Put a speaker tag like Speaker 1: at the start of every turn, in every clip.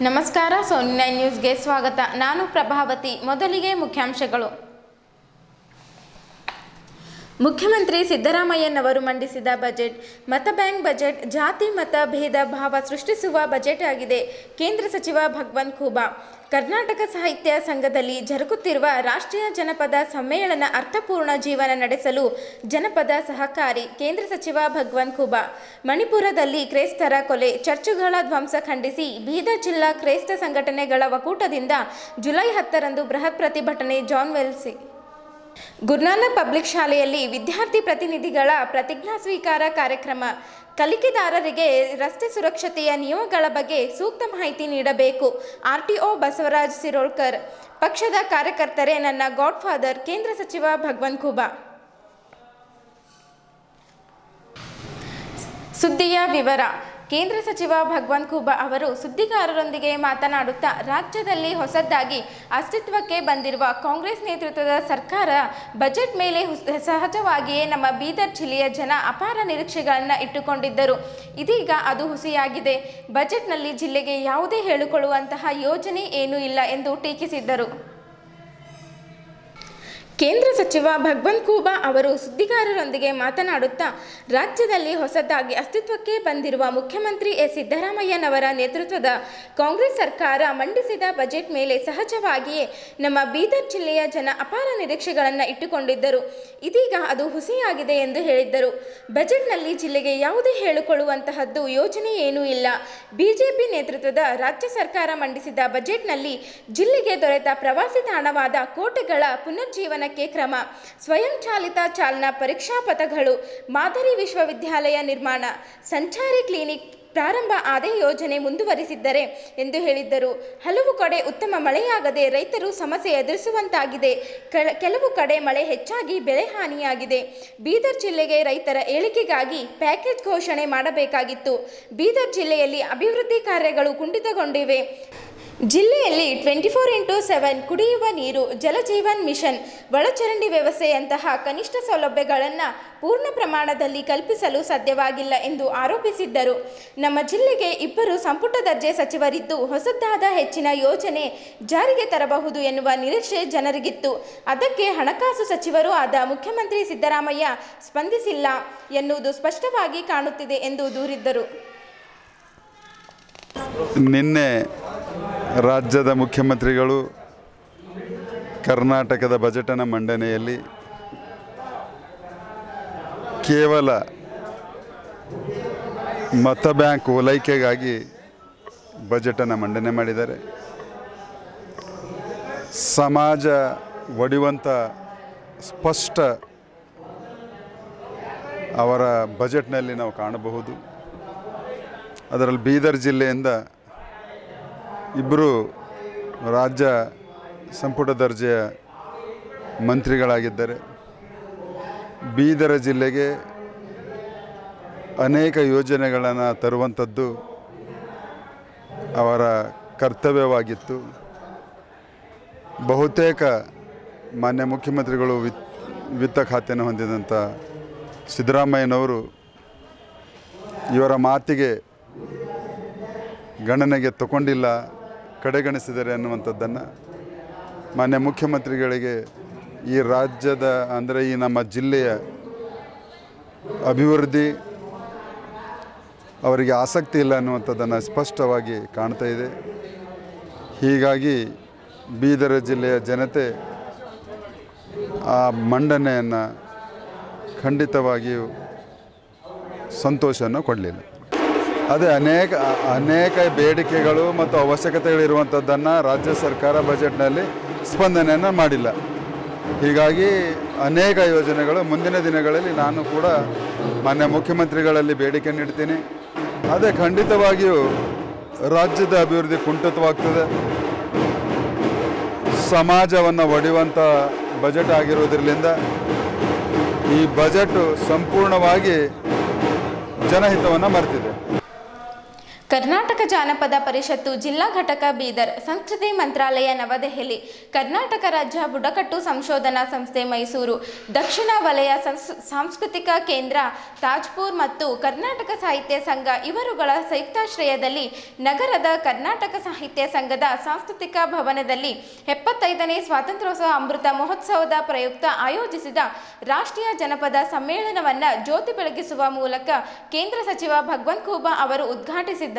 Speaker 1: ನಮಸ್ಕಾರ Sony nine ನ್ಯೂಸ್ಗೆ ಸ್ವಾಗತ ನಾನು ಪ್ರಭಾವತಿ ಮೊದಲಿಗೆ ಮುಖ್ಯಾಂಶಗಳು ಮುಖ್ಯಮಂತ್ರಿ ಸಿದ್ದರಾಮಯ್ಯನವರು ಮಂಡಿಸಿದ ಬಜೆಟ್ ಮತ ಬ್ಯಾಂಕ್ ಬಜೆಟ್ ಜಾತಿ ಮತ ಭೇದ ಭಾವ ಸೃಷ್ಟಿಸುವ ಬಜೆಟ್ ಆಗಿದೆ ಕೇಂದ್ರ ಸಚಿವ ಭಗವಂತ್ ಖೂಬಾ ಕರ್ನಾಟಕ ಸಾಹಿತ್ಯ ಸಂಘದಲ್ಲಿ ಜರುಗುತ್ತಿರುವ ರಾಷ್ಟ್ರೀಯ ಜನಪದ ಸಮ್ಮೇಳನ ಅರ್ಥಪೂರ್ಣ ಜೀವನ ನಡೆಸಲು ಜನಪದ ಸಹಕಾರಿ ಕೇಂದ್ರ ಸಚಿವ ಭಗವಂತ್ ಖೂಬಾ ಮಣಿಪುರದಲ್ಲಿ ಕ್ರೈಸ್ತರ ಕೊಲೆ ಚರ್ಚುಗಳ ಧ್ವಂಸ ಖಂಡಿಸಿ ಬೀದರ್ ಜಿಲ್ಲಾ ಕ್ರೈಸ್ತ ಸಂಘಟನೆಗಳ ಒಕ್ಕೂಟದಿಂದ ಜುಲೈ ಹತ್ತರಂದು ಬೃಹತ್ ಪ್ರತಿಭಟನೆ ಜಾನ್ ವೆಲ್ಸಿ ಗುರುನಾನಕ್ ಪಬ್ಲಿಕ್ ಶಾಲೆಯಲ್ಲಿ ವಿದ್ಯಾರ್ಥಿ ಪ್ರತಿನಿಧಿಗಳ ಪ್ರತಿಜ್ಞಾ ಸ್ವೀಕಾರ ಕಾರ್ಯಕ್ರಮ ಕಲಿಕೆದಾರರಿಗೆ ರಸ್ತೆ ಸುರಕ್ಷತೆಯ ನಿಯಮಗಳ ಬಗ್ಗೆ ಸೂಕ್ತ ಮಾಹಿತಿ ನೀಡಬೇಕು ಆರ್ಟಿಒ ಬಸವರಾಜ್ ಸಿರೋಳ್ಕರ್ ಪಕ್ಷದ ಕಾರ್ಯಕರ್ತರೇ ನನ್ನ ಗಾಡ್ ಫಾದರ್ ಕೇಂದ್ರ ಸಚಿವ ಭಗವಂತ್ ಖೂಬಾ ಸುದ್ದಿಯ ವಿವರ ಕೇಂದ್ರ ಸಚಿವ ಭಗವಂತ್ ಖೂಬಾ ಅವರು ಸುದ್ದಿಗಾರರೊಂದಿಗೆ ಮಾತನಾಡುತ್ತಾ ರಾಜ್ಯದಲ್ಲಿ ಹೊಸದಾಗಿ ಅಸ್ತಿತ್ವಕ್ಕೆ ಬಂದಿರುವ ಕಾಂಗ್ರೆಸ್ ನೇತೃತ್ವದ ಸರ್ಕಾರ ಬಜೆಟ್ ಮೇಲೆ ಹುಸ್- ಸಹಜವಾಗಿಯೇ ನಮ್ಮ ಬೀದರ್ ಜಿಲ್ಲೆಯ ಜನ ಅಪಾರ ನಿರೀಕ್ಷೆಗಳನ್ನು ಇಟ್ಟುಕೊಂಡಿದ್ದರು ಇದೀಗ ಅದು ಹುಸಿಯಾಗಿದೆ ಬಜೆಟ್ನಲ್ಲಿ ಜಿಲ್ಲೆಗೆ ಯಾವುದೇ ಹೇಳಿಕೊಳ್ಳುವಂತಹ ಯೋಜನೆ ಏನೂ ಇಲ್ಲ ಎಂದು ಟೀಕಿಸಿದ್ದರು ಕೇಂದ್ರ ಸಚಿವ ಭಗವಂತ್ ಖೂಬಾ ಅವರು ಸುದ್ದಿಗಾರರೊಂದಿಗೆ ಮಾತನಾಡುತ್ತಾ ರಾಜ್ಯದಲ್ಲಿ ಹೊಸದಾಗಿ ಅಸ್ತಿತ್ವಕ್ಕೆ ಬಂದಿರುವ ಮುಖ್ಯಮಂತ್ರಿ ಎಸ್ ಸಿದ್ದರಾಮಯ್ಯನವರ ನೇತೃತ್ವದ ಕಾಂಗ್ರೆಸ್ ಸರ್ಕಾರ ಮಂಡಿಸಿದ ಬಜೆಟ್ ಮೇಲೆ ಸಹಜವಾಗಿಯೇ ನಮ್ಮ ಬೀದರ್ ಜಿಲ್ಲೆಯ ಜನ ಅಪಾರ ನಿರೀಕ್ಷೆಗಳನ್ನು ಇಟ್ಟುಕೊಂಡಿದ್ದರು ಇದೀಗ ಅದು ಹುಸಿಯಾಗಿದೆ ಎಂದು ಹೇಳಿದ್ದರು ಬಜೆಟ್ನಲ್ಲಿ ಜಿಲ್ಲೆಗೆ ಯಾವುದೇ ಹೇಳಿಕೊಳ್ಳುವಂತಹದ್ದು ಯೋಜನೆ ಏನೂ ಇಲ್ಲ ಬಿಜೆಪಿ ನೇತೃತ್ವದ ರಾಜ್ಯ ಸರ್ಕಾರ ಮಂಡಿಸಿದ ಬಜೆಟ್ನಲ್ಲಿ ಜಿಲ್ಲೆಗೆ ದೊರೆತ ಪ್ರವಾಸಿ ತಾಣವಾದ ಕೋಟೆಗಳ ಪುನರ್ಜೀವನಕ್ಕೆ ಕ್ರಮ ಸ್ವಯಂಚಾಲಿತ ಚಾಲನಾ ಪರೀಕ್ಷಾ ಪಥಗಳು ಮಾದರಿ ವಿಶ್ವವಿದ್ಯಾಲಯ ನಿರ್ಮಾಣ ಸಂಚಾರಿ ಕ್ಲಿನಿಕ್ ಪ್ರಾರಂಭ ಆದೇ ಯೋಜನೆ ಮುಂದುವರಿಸಿದ್ದರೆ ಎಂದು ಹೇಳಿದ್ದರು ಹಲವು ಕಡೆ ಉತ್ತಮ ಮಳೆಯಾಗದೆ ರೈತರು ಸಮಸ್ಯೆ ಎದುರಿಸುವಂತಾಗಿದೆ ಕೆಲ- ಕೆಲವು ಕಡೆ ಮಳೆ ಹೆಚ್ಚಾಗಿ ಬೆಳೆ ಹಾನಿಯಾಗಿದೆ ಬೀದರ್ ಜಿಲ್ಲೆಗೆ ರೈತರ ಏಳಿಗೆಗಾಗಿ ಪ್ಯಾಕೇಜ್ ಘೋಷಣೆ ಮಾಡಬೇಕಾಗಿತ್ತು ಬೀದರ್ ಜಿಲ್ಲೆಯಲ್ಲಿ ಅಭಿವೃದ್ಧಿ ಕಾರ್ಯಗಳು ಕುಂಠಿತಗೊಂಡಿವೆ ಜಿಲ್ಲೆಯಲ್ಲಿ ಟ್ವೆಂಟಿ ಫೋರ್ ಇಂಟು ಸೆವೆನ್ ಕುಡಿಯುವ ನೀರು ಜಲಜೀವನ್ ಮಿಷನ್ ಒಳಚರಂಡಿ ವ್ಯವಸ್ಥೆಯಂತಹ ಕನಿಷ್ಠ ಸೌಲಭ್ಯಗಳನ್ನು ಪೂರ್ಣ ಪ್ರಮಾಣದಲ್ಲಿ ಕಲ್ಪಿಸಲು ಸಾಧ್ಯವಾಗಿಲ್ಲ ಎಂದು ಆರೋಪಿಸಿದ್ದರು ನಮ್ಮ ಜಿಲ್ಲೆಗೆ ಇಬ್ಬರು ಸಂಪುಟ ದರ್ಜೆ ಸಚಿವರಿದ್ದು ಹೊಸದಾದ ಹೆಚ್ಚಿನ ಯೋಜನೆ ಜಾರಿಗೆ ತರಬಹುದು ಎನ್ನುವ ನಿರೀಕ್ಷೆ ಜನರಿಗಿತ್ತು ಅದಕ್ಕೆ ಹಣಕಾಸು ಸಚಿವರೂ ಆದ ಮುಖ್ಯಮಂತ್ರಿ ಸಿದ್ದರಾಮಯ್ಯ ಸ್ಪಂದಿಸಿಲ್ಲ ಎನ್ನುವುದು ಸ್ಪಷ್ಟವಾಗಿ ಕಾಣುತ್ತಿದೆ ಎಂದು ದೂರಿದ್ದರು
Speaker 2: ನಿನ್ನೆ ರಾಜ್ಯದ ಮುಖ್ಯಮಂತ್ರಿಗಳು ಕರ್ನಾಟಕದ ಬಜೆಟನ ಮಂಡನೆಯಲ್ಲಿ ಕೇವಲ ಮತ ಬ್ಯಾಂಕ್ ಓಲೈಕೆಗಾಗಿ ಬಜೆಟನ್ನು ಮಂಡನೆ ಮಾಡಿದ್ದಾರೆ ಸಮಾಜ ಒಡೆಯುವಂಥ ಸ್ಪಷ್ಟ ಅವರ ಬಜೆಟ್ನಲ್ಲಿ ನಾವು ಕಾಣಬಹುದು ಅದರಲ್ಲಿ ಬೀದರ್ ಜಿಲ್ಲೆಯಿಂದ ಇಬ್ಬರು ರಾಜ್ಯ ಸಂಪುಟ ದರ್ಜೆಯ ಮಂತ್ರಿಗಳಾಗಿದ್ದಾರೆ ಬೀದರ ಜಿಲ್ಲೆಗೆ ಅನೇಕ ಯೋಜನೆಗಳನ್ನು ತರುವಂಥದ್ದು ಅವರ ಕರ್ತವ್ಯವಾಗಿತ್ತು ಬಹುತೇಕ ಮಾನ್ಯ ಮುಖ್ಯಮಂತ್ರಿಗಳು ವಿತ್ ವಿತ್ತ ಖಾತೆಯನ್ನು ಹೊಂದಿದಂಥ ಸಿದ್ದರಾಮಯ್ಯನವರು ಇವರ ಮಾತಿಗೆ ಗಣನೆಗೆ ತಗೊಂಡಿಲ್ಲ ಕಡೆಗಣಿಸಿದ್ದಾರೆ ಅನ್ನುವಂಥದ್ದನ್ನು ಮಾನ್ಯ ಮುಖ್ಯಮಂತ್ರಿಗಳಿಗೆ ಈ ರಾಜ್ಯದ ಅಂದರೆ ಈ ನಮ್ಮ ಜಿಲ್ಲೆಯ ಅಭಿವೃದ್ಧಿ ಅವರಿಗೆ ಆಸಕ್ತಿ ಇಲ್ಲ ಅನ್ನುವಂಥದ್ದನ್ನು ಸ್ಪಷ್ಟವಾಗಿ ಕಾಣ್ತಾ ಇದೆ ಹೀಗಾಗಿ ಬೀದರ ಜಿಲ್ಲೆಯ ಜನತೆ ಆ ಮಂಡನೆಯನ್ನು ಖಂಡಿತವಾಗಿಯೂ ಸಂತೋಷವನ್ನು ಕೊಡಲಿಲ್ಲ ಅದೇ ಅನೇಕ ಅನೇಕ ಬೇಡಿಕೆಗಳು ಮತ್ತು ಅವಶ್ಯಕತೆಗಳಿರುವಂಥದ್ದನ್ನು ರಾಜ್ಯ ಸರ್ಕಾರ ಬಜೆಟ್ನಲ್ಲಿ ಸ್ಪಂದನೆಯನ್ನು ಮಾಡಿಲ್ಲ ಹೀಗಾಗಿ ಅನೇಕ ಯೋಜನೆಗಳು ಮುಂದಿನ ದಿನಗಳಲ್ಲಿ ನಾನು ಕೂಡ ಮಾನ್ಯ ಮುಖ್ಯಮಂತ್ರಿಗಳಲ್ಲಿ ಬೇಡಿಕೆ ನೀಡ್ತೀನಿ ಅದೇ ಖಂಡಿತವಾಗಿಯೂ ರಾಜ್ಯದ ಅಭಿವೃದ್ಧಿ ಕುಂಠಿತವಾಗ್ತದೆ ಸಮಾಜವನ್ನು ಒಡೆಯುವಂಥ ಬಜೆಟ್ ಆಗಿರೋದ್ರಿಂದ ಈ ಬಜೆಟ್ ಸಂಪೂರ್ಣವಾಗಿ ಜನಹಿತವನ್ನು ಮರೆತಿದೆ
Speaker 1: ಕರ್ನಾಟಕ ಜಾನಪದ ಪರಿಷತ್ತು ಜಿಲ್ಲಾ ಘಟಕ ಬೀದರ್ ಸಂಸ್ಕೃತಿ ಮಂತ್ರಾಲಯ ನವದೆಹಲಿ ಕರ್ನಾಟಕ ರಾಜ್ಯ ಬುಡಕಟ್ಟು ಸಂಶೋಧನಾ ಸಂಸ್ಥೆ ಮೈಸೂರು ದಕ್ಷಿಣ ವಲಯ ಸಂಸ್- ಸಾಂಸ್ಕೃತಿಕ ಕೇಂದ್ರ ತಾಜ್ಪುರ್ ಮತ್ತು ಕರ್ನಾಟಕ ಸಾಹಿತ್ಯ ಸಂಘ ಇವರುಗಳ ಸಂಯುಕ್ತಾಶ್ರಯದಲ್ಲಿ ನಗರದ ಕರ್ನಾಟಕ ಸಾಹಿತ್ಯ ಸಂಘದ ಸಾಂಸ್ಕೃತಿಕ ಭವನದಲ್ಲಿ ಎಪ್ಪತ್ತೈದನೇ ಸ್ವಾತಂತ್ರ್ಯೋತ್ಸವ ಅಮೃತ ಮಹೋತ್ಸವದ ಪ್ರಯುಕ್ತ ಆಯೋಜಿಸಿದ ರಾಷ್ಟ್ರೀಯ ಜನಪದ ಸಮ್ಮೇಳನವನ್ನು ಜ್ಯೋತಿ ಬೆಳಗಿಸುವ ಮೂಲಕ ಕೇಂದ್ರ ಸಚಿವ ಭಗವಂತ್ ಖೂಬಾ ಅವರು ಉದ್ಘಾಟಿಸಿದ್ದರು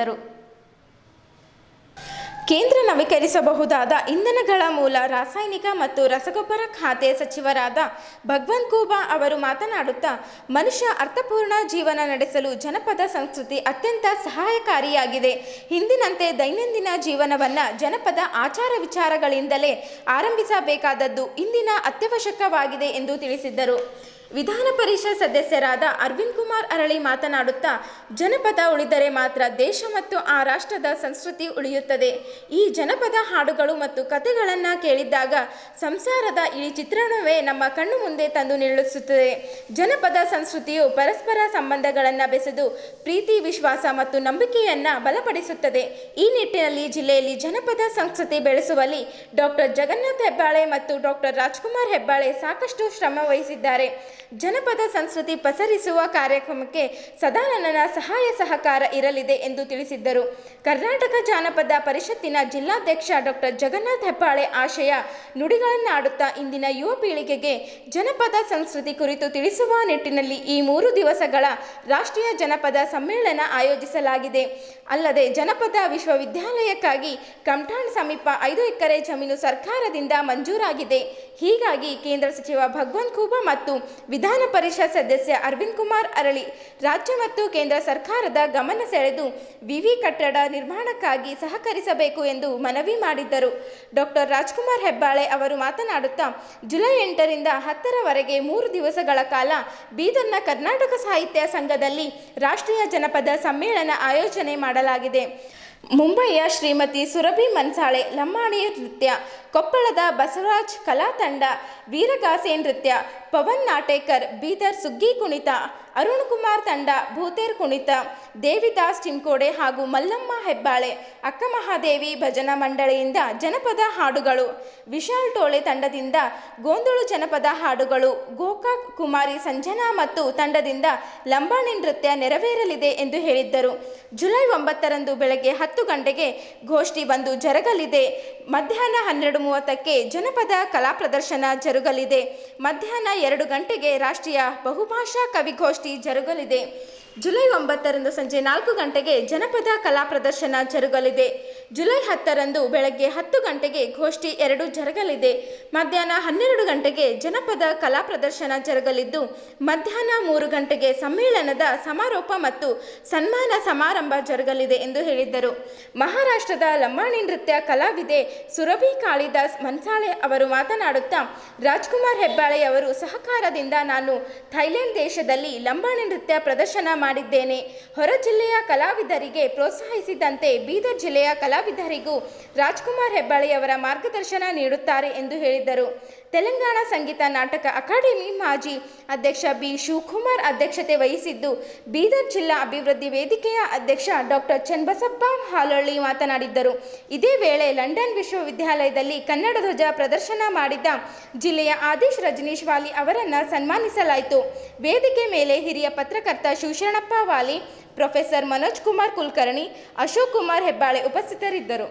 Speaker 1: ಕೇಂದ್ರ ನವೀಕರಿಸಬಹುದಾದ ಇಂಧನಗಳ ಮೂಲ ರಾಸಾಯನಿಕ ಮತ್ತು ರಸಗೊಬ್ಬರ ಖಾತೆ ಸಚಿವರಾದ ಭಗವಂತ್ ಖೂಬಾ ಅವರು ಮಾತನಾಡುತ್ತಾ ಮನುಷ್ಯ ಅರ್ಥಪೂರ್ಣ ಜೀವನ ನಡೆಸಲು ಜನಪದ ಸಂಸ್ಕೃತಿ ಅತ್ಯಂತ ಸಹಾಯಕಾರಿಯಾಗಿದೆ ಹಿಂದಿನಂತೆ ದೈನಂದಿನ ಜೀವನವನ್ನು ಜನಪದ ಆಚಾರ ವಿಚಾರಗಳಿಂದಲೇ ಆರಂಭಿಸಬೇಕಾದದ್ದು ಇಂದಿನ ಅತ್ಯವಶ್ಯಕವಾಗಿದೆ ಎಂದು ತಿಳಿಸಿದ್ದರು ವಿಧಾನ ಪರಿಷತ್ ಸದಸ್ಯರಾದ ಅರವಿಂದ್ ಕುಮಾರ್ ಅರಳಿ ಮಾತನಾಡುತ್ತಾ ಜನಪದ ಉಳಿದರೆ ಮಾತ್ರ ದೇಶ ಮತ್ತು ಆ ರಾಷ್ಟ್ರದ ಸಂಸ್ಕೃತಿ ಉಳಿಯುತ್ತದೆ ಈ ಜನಪದ ಹಾಡುಗಳು ಮತ್ತು ಕಥೆಗಳನ್ನು ಕೇಳಿದ್ದಾಗ ಸಂಸಾರದ ಇಳಿ ಚಿತ್ರಣವೇ ನಮ್ಮ ಕಣ್ಣು ಮುಂದೆ ತಂದು ನಿಲ್ಲಿಸುತ್ತದೆ ಜನಪದ ಸಂಸ್ಕೃತಿಯು ಪರಸ್ಪರ ಸಂಬಂಧಗಳನ್ನು ಬೆಸೆದು ಪ್ರೀತಿ ವಿಶ್ವಾಸ ಮತ್ತು ನಂಬಿಕೆಯನ್ನು ಬಲಪಡಿಸುತ್ತದೆ ಈ ನಿಟ್ಟಿನಲ್ಲಿ ಜಿಲ್ಲೆಯಲ್ಲಿ ಜನಪದ ಸಂಸ್ಕೃತಿ ಬೆಳೆಸುವಲ್ಲಿ ಡಾಕ್ಟರ್ ಜಗನ್ನಾಥ್ ಹೆಬ್ಬಾಳೆ ಮತ್ತು ಡಾಕ್ಟರ್ ರಾಜ್ಕುಮಾರ್ ಹೆಬ್ಬಾಳೆ ಸಾಕಷ್ಟು ಶ್ರಮ ವಹಿಸಿದ್ದಾರೆ ಜನಪದ ಸಂಸ್ಕೃತಿ ಪಸರಿಸುವ ಕಾರ್ಯಕ್ರಮಕ್ಕೆ ಸದಾ ನನ್ನ ಸಹಾಯ ಸಹಕಾರ ಇರಲಿದೆ ಎಂದು ತಿಳಿಸಿದ್ದರು ಕರ್ನಾಟಕ ಜಾನಪದ ಪರಿಷತ್ತಿನ ಜಿಲ್ಲಾಧ್ಯಕ್ಷ ಡಾಕ್ಟರ್ ಜಗನ್ನಾಥ್ ಹೆಬ್ಬಾಳೆ ಆಶಯ ನುಡಿಗಳನ್ನಾಡುತ್ತಾ ಇಂದಿನ ಯುವ ಪೀಳಿಗೆಗೆ ಜನಪದ ಸಂಸ್ಕೃತಿ ಕುರಿತು ತಿಳಿಸುವ ನಿಟ್ಟಿನಲ್ಲಿ ಈ ಮೂರು ದಿವಸಗಳ ರಾಷ್ಟ್ರೀಯ ಜನಪದ ಸಮ್ಮೇಳನ ಆಯೋಜಿಸಲಾಗಿದೆ ಅಲ್ಲದೆ ಜನಪದ ವಿಶ್ವವಿದ್ಯಾಲಯಕ್ಕಾಗಿ ಕಮ್ಠಾಣ್ ಸಮೀಪ ಐದು ಎಕರೆ ಜಮೀನು ಸರ್ಕಾರದಿಂದ ಮಂಜೂರಾಗಿದೆ ಹೀಗಾಗಿ ಕೇಂದ್ರ ಸಚಿವ ಭಗವಂತ್ ಖೂಬಾ ಮತ್ತು ವಿಧಾನ ಪರಿಷತ್ ಸದಸ್ಯ ಅರವಿಂದ್ ಕುಮಾರ್ ಅರಳಿ ರಾಜ್ಯ ಮತ್ತು ಕೇಂದ್ರ ಸರ್ಕಾರದ ಗಮನ ಸೆಳೆದು ವಿವಿ ಕಟ್ಟಡ ನಿರ್ಮಾಣಕ್ಕಾಗಿ ಸಹಕರಿಸಬೇಕು ಎಂದು ಮನವಿ ಮಾಡಿದ್ದರು ಡಾಕ್ಟರ್ ರಾಜ್ಕುಮಾರ್ ಹೆಬ್ಬಾಳೆ ಅವರು ಮಾತನಾಡುತ್ತಾ ಜುಲೈ ಎಂಟರಿಂದ ಹತ್ತರವರೆಗೆ ಮೂರು ದಿವಸಗಳ ಕಾಲ ಬೀದರ್ನ ಕರ್ನಾಟಕ ಸಾಹಿತ್ಯ ಸಂಘದಲ್ಲಿ ರಾಷ್ಟ್ರೀಯ ಜನಪದ ಸಮ್ಮೇಳನ ಆಯೋಜನೆ ಮಾಡಲಾಗಿದೆ ಮುಂಬಯಿಯ ಶ್ರೀಮತಿ ಸುರಭಿ ಮನ್ಸಾಳೆ ಲಂಬಾಣಿ ನೃತ್ಯ ಕೊಪ್ಪಳದ ಬಸವರಾಜ್ ಕಲಾ ತಂಡ ವೀರಗಾಸೆ ನೃತ್ಯ ಪವನ್ ನಾಟೇಕರ್ ಬೀದರ್ ಸುಗ್ಗಿ ಕುಣಿತ ಅರುಣ್ ಕುಮಾರ್ ತಂಡ ಭೂತೇರ್ ಕುಣಿತ ದೇವಿದಾಸ್ ಚಿಂಕೋಡೆ ಹಾಗೂ ಮಲ್ಲಮ್ಮ ಹೆಬ್ಬಾಳೆ ಅಕ್ಕ ಮಹಾದೇವಿ ಭಜನಾ ಮಂಡಳಿಯಿಂದ ಜನಪದ ಹಾಡುಗಳು ವಿಶಾಲ್ ಟೋಳೆ ತಂಡದಿಂದ ಗೋಂದಳು ಜನಪದ ಹಾಡುಗಳು ಗೋಕಾಕ್ ಕುಮಾರಿ ಸಂಜನಾ ಮತ್ತು ತಂಡದಿಂದ ಲಂಬಾಣಿ ನೃತ್ಯ ನೆರವೇರಲಿದೆ ಎಂದು ಹೇಳಿದ್ದರು ಜುಲೈ ಒಂಬತ್ತರಂದು ಬೆಳಗ್ಗೆ ಹತ್ತು ಗಂಟೆಗೆ ಗೋಷ್ಠಿ ಬಂದು ಜರುಗಲಿದೆ ಮಧ್ಯಾಹ್ನ ಹನ್ನೆರಡು ಮೂವತ್ತಕ್ಕೆ ಜನಪದ ಕಲಾ ಪ್ರದರ್ಶನ ಜರುಗಲಿದೆ ಮಧ್ಯಾಹ್ನ ಎರಡು ಗಂಟೆಗೆ ರಾಷ್ಟ್ರೀಯ ಬಹುಭಾಷಾ ಕವಿಗೋಷ್ಠಿ ಜರುಗಲಿದೆ ಜುಲೈ ಒಂಬತ್ತರಂದು ಸಂಜೆ ನಾಲ್ಕು ಗಂಟೆಗೆ ಜನಪದ ಕಲಾ ಪ್ರದರ್ಶನ ಜರುಗಲಿದೆ ಜುಲೈ ಹತ್ತರಂದು ಬೆಳಗ್ಗೆ ಹತ್ತು ಗಂಟೆಗೆ ಗೋಷ್ಠಿ ಎರಡು ಜರುಗಲಿದೆ ಮಧ್ಯಾಹ್ನ ಹನ್ನೆರಡು ಗಂಟೆಗೆ ಜನಪದ ಕಲಾ ಪ್ರದರ್ಶನ ಜರುಗಲಿದ್ದು ಮಧ್ಯಾಹ್ನ ಮೂರು ಗಂಟೆಗೆ ಸಮ್ಮೇಳನದ ಸಮಾರೋಪ ಮತ್ತು ಸನ್ಮಾನ ಸಮಾರಂಭ ಜರುಗಲಿದೆ ಎಂದು ಹೇಳಿದ್ದರು ಮಹಾರಾಷ್ಟ್ರದ ಲಂಬಾಣಿ ನೃತ್ಯ ಕಲಾವಿದೆ ಸುರಭಿ ಕಾಳಿದಾಸ್ ಮನ್ಸಾಳೆ ಅವರು ಮಾತನಾಡುತ್ತಾ ರಾಜ್ಕುಮಾರ್ ಹೆಬ್ಬಾಳೆಯವರು ಸಹಕಾರದಿಂದ ನಾನು ಥೈಲ್ಯಾಂಡ್ ದೇಶದಲ್ಲಿ ಲಂಬಾಣಿ ನೃತ್ಯ ಪ್ರದರ್ಶನ ಮಾಡಿದ್ದೇನೆ ಹೊರ ಜಿಲ್ಲೆಯ ಕಲಾವಿದರಿಗೆ ಪ್ರೋತ್ಸಾಹಿಸಿದಂತೆ ಬೀದರ್ ಜಿಲ್ಲೆಯ ಕಲಾವಿದರಿಗೂ ರಾಜ್ಕುಮಾರ್ ಹೆಬ್ಬಾಳೆಯವರ ಮಾರ್ಗದರ್ಶನ ನೀಡುತ್ತಾರೆ ಎಂದು ಹೇಳಿದರು ತೆಲಂಗಾಣ ಸಂಗೀತ ನಾಟಕ ಅಕಾಡೆಮಿ ಮಾಜಿ ಅಧ್ಯಕ್ಷ ಬಿ ಶಿವಕುಮಾರ್ ಅಧ್ಯಕ್ಷತೆ ವಹಿಸಿದ್ದು ಬೀದರ್ ಜಿಲ್ಲಾ ಅಭಿವೃದ್ಧಿ ವೇದಿಕೆಯ ಅಧ್ಯಕ್ಷ ಡಾಕ್ಟರ್ ಚನ್ನಬಸಪ್ಪ ಹಾಲೊಳ್ಳಿ ಮಾತನಾಡಿದ್ದರು ಇದೇ ವೇಳೆ ಲಂಡನ್ ವಿಶ್ವವಿದ್ಯಾಲಯದಲ್ಲಿ ಕನ್ನಡ ಧ್ವಜ ಪ್ರದರ್ಶನ ಮಾಡಿದ್ದ ಜಿಲ್ಲೆಯ ಆದೇಶ್ ರಜನೀಶ್ ವಾಲಿ ಅವರನ್ನು ಸನ್ಮಾನಿಸಲಾಯಿತು ವೇದಿಕೆ ಮೇಲೆ ಹಿರಿಯ ಪತ್ರಕರ್ತ ಶಿವಶರಣಪ್ಪ ವಾಲಿ ಪ್ರೊಫೆಸರ್ ಮನೋಜ್ ಕುಮಾರ್ ಕುಲಕರ್ಣಿ ಅಶೋಕ್ ಕುಮಾರ್ ಹೆಬ್ಬಾಳೆ ಉಪಸ್ಥಿತರಿದ್ದರು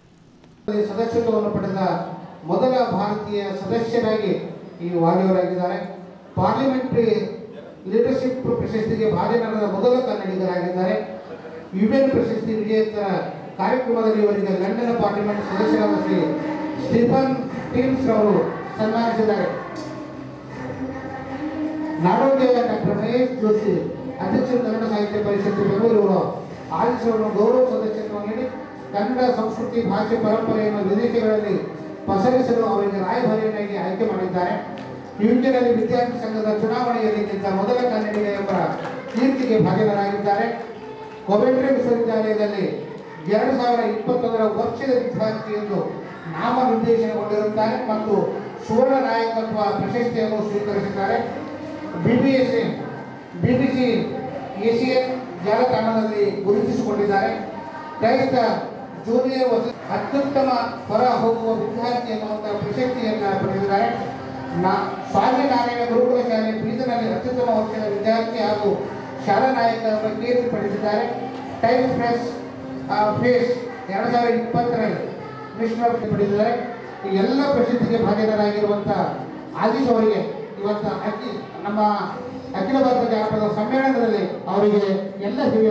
Speaker 3: ಸದಸ್ಯತ್ವವನ್ನು ಪಡೆದ ಮೊದಲ ಭಾರತೀಯ ಸದಸ್ಯರಾಗಿ ಈ ವಾಲಿಯವರಾಗಿದ್ದಾರೆ ಪಾರ್ಲಿಮೆಂಟರಿ ಲೀಡರ್ಶಿಪ್ ಪ್ರಶಸ್ತಿಗೆ ಭಾಜನರಾದ ಮೊದಲ ಕನ್ನಡಿಗರಾಗಿದ್ದಾರೆ ಯುಎನ್ ಪ್ರಶಸ್ತಿ ವಿಜೇತರ ಕಾರ್ಯಕ್ರಮದಲ್ಲಿ ಇವರಿಗೆ ಲಂಡನ್ ಪಾರ್ಲಿಮೆಂಟ್ ಸದಸ್ಯರಾದ ಶ್ರೀ ಸ್ಟೀಫನ್ ಟೀಮ್ಸ್ ಅವರು ಸನ್ಮಾನಿಸಿದ್ದಾರೆ ನಾಡೋಜ ಡಾಕ್ಟರ್ ಮಹೇಶ್ ಜೋಶಿ ಅಧ್ಯಕ್ಷರು ಕನ್ನಡ ಸಾಹಿತ್ಯ ಪರಿಷತ್ತು ಬೆಂಗಳೂರು ಆಲಿಸವನ್ನು ಗೌರವ ಸದಸ್ಯತ್ವವನ್ನು ನೀಡಿ ಕನ್ನಡ ಸಂಸ್ಕೃತಿ ಭಾಷೆ ಪರಂಪರೆಯನ್ನು ವಿದೇಶಗಳಲ್ಲಿ ಪಸರಿಸಲು ಅವರಿಗೆ ರಾಯಭಾರಿಯನ್ನಾಗಿ ಆಯ್ಕೆ ಮಾಡಿದ್ದಾರೆ ಯುಜಿನಲ್ಲಿ ವಿದ್ಯಾರ್ಥಿ ಸಂಘದ ಚುನಾವಣೆಯಲ್ಲಿ ನಿಂತ ಮೊದಲ ಕನ್ನಡಿಗ ಎಂಬ ಕೀರ್ತಿಗೆ ಭಾಜನರಾಗಿದ್ದಾರೆ ಕೊವೆಂಟ್ರಿ ವಿಶ್ವವಿದ್ಯಾಲಯದಲ್ಲಿ ಎರಡು ಸಾವಿರ ಇಪ್ಪತ್ತೊಂದರ ವರ್ಷದ ವಿದ್ಯಾರ್ಥಿ ಎಂದು ನಾಮನಿರ್ದೇಶನಗೊಂಡಿರುತ್ತಾರೆ ಮತ್ತು ಸುವರ್ಣ ನಾಯಕತ್ವ ಪ್ರಶಸ್ತಿಯನ್ನು ಸ್ವೀಕರಿಸಿದ್ದಾರೆ ಬಿಬಿಎಸ್ಸಿ ಬಿಬಿಸಿ ಎಸಿಎನ್ ಜಾಲತಾಣದಲ್ಲಿ ಗುರುತಿಸಿಕೊಂಡಿದ್ದಾರೆ ಕ್ರೈಸ್ತ ಜೂನಿಯರ್ ವಸ ಅತ್ಯುತ್ತಮ ಹೊರ ಹೋಗುವ ವಿದ್ಯಾರ್ಥಿ ಎನ್ನುವಂತಹ ಪ್ರಶಸ್ತಿಯನ್ನು ಪಡೆದಿದ್ದಾರೆ ನಾ ಸ್ವಾಮಿನಾರಾಯಣ ಗುರುಕುಲ ಶಾಲೆ ಬೀದರ್ನಲ್ಲಿ ಅತ್ಯುತ್ತಮ ವರ್ಷದ ವಿದ್ಯಾರ್ಥಿ ಹಾಗೂ ಶಾಲಾ ನಾಯಕ ಅವರ ಕೀರ್ತಿ ಪಡೆದಿದ್ದಾರೆ ಟೈಮ್ ಪ್ರೆಸ್ ಫೇಸ್ ಎರಡು ಸಾವಿರದ ಇಪ್ಪತ್ತರಲ್ಲಿ ಮಿಶ್ರ ಪಡೆದಿದ್ದಾರೆ ಈ ಎಲ್ಲ ಪ್ರಶಸ್ತಿಗೆ ಭಾಜನರಾಗಿರುವಂಥ ಆದೀಶ್ ಅವರಿಗೆ ಇವತ್ತು ಅಕ್ಕಿ ನಮ್ಮ ಅಖಿಲ ಭಾರತ ಜಾನಪದ ಸಮ್ಮೇಳನದಲ್ಲಿ ಅವರಿಗೆ ಎಲ್ಲ ಹಿರಿಯ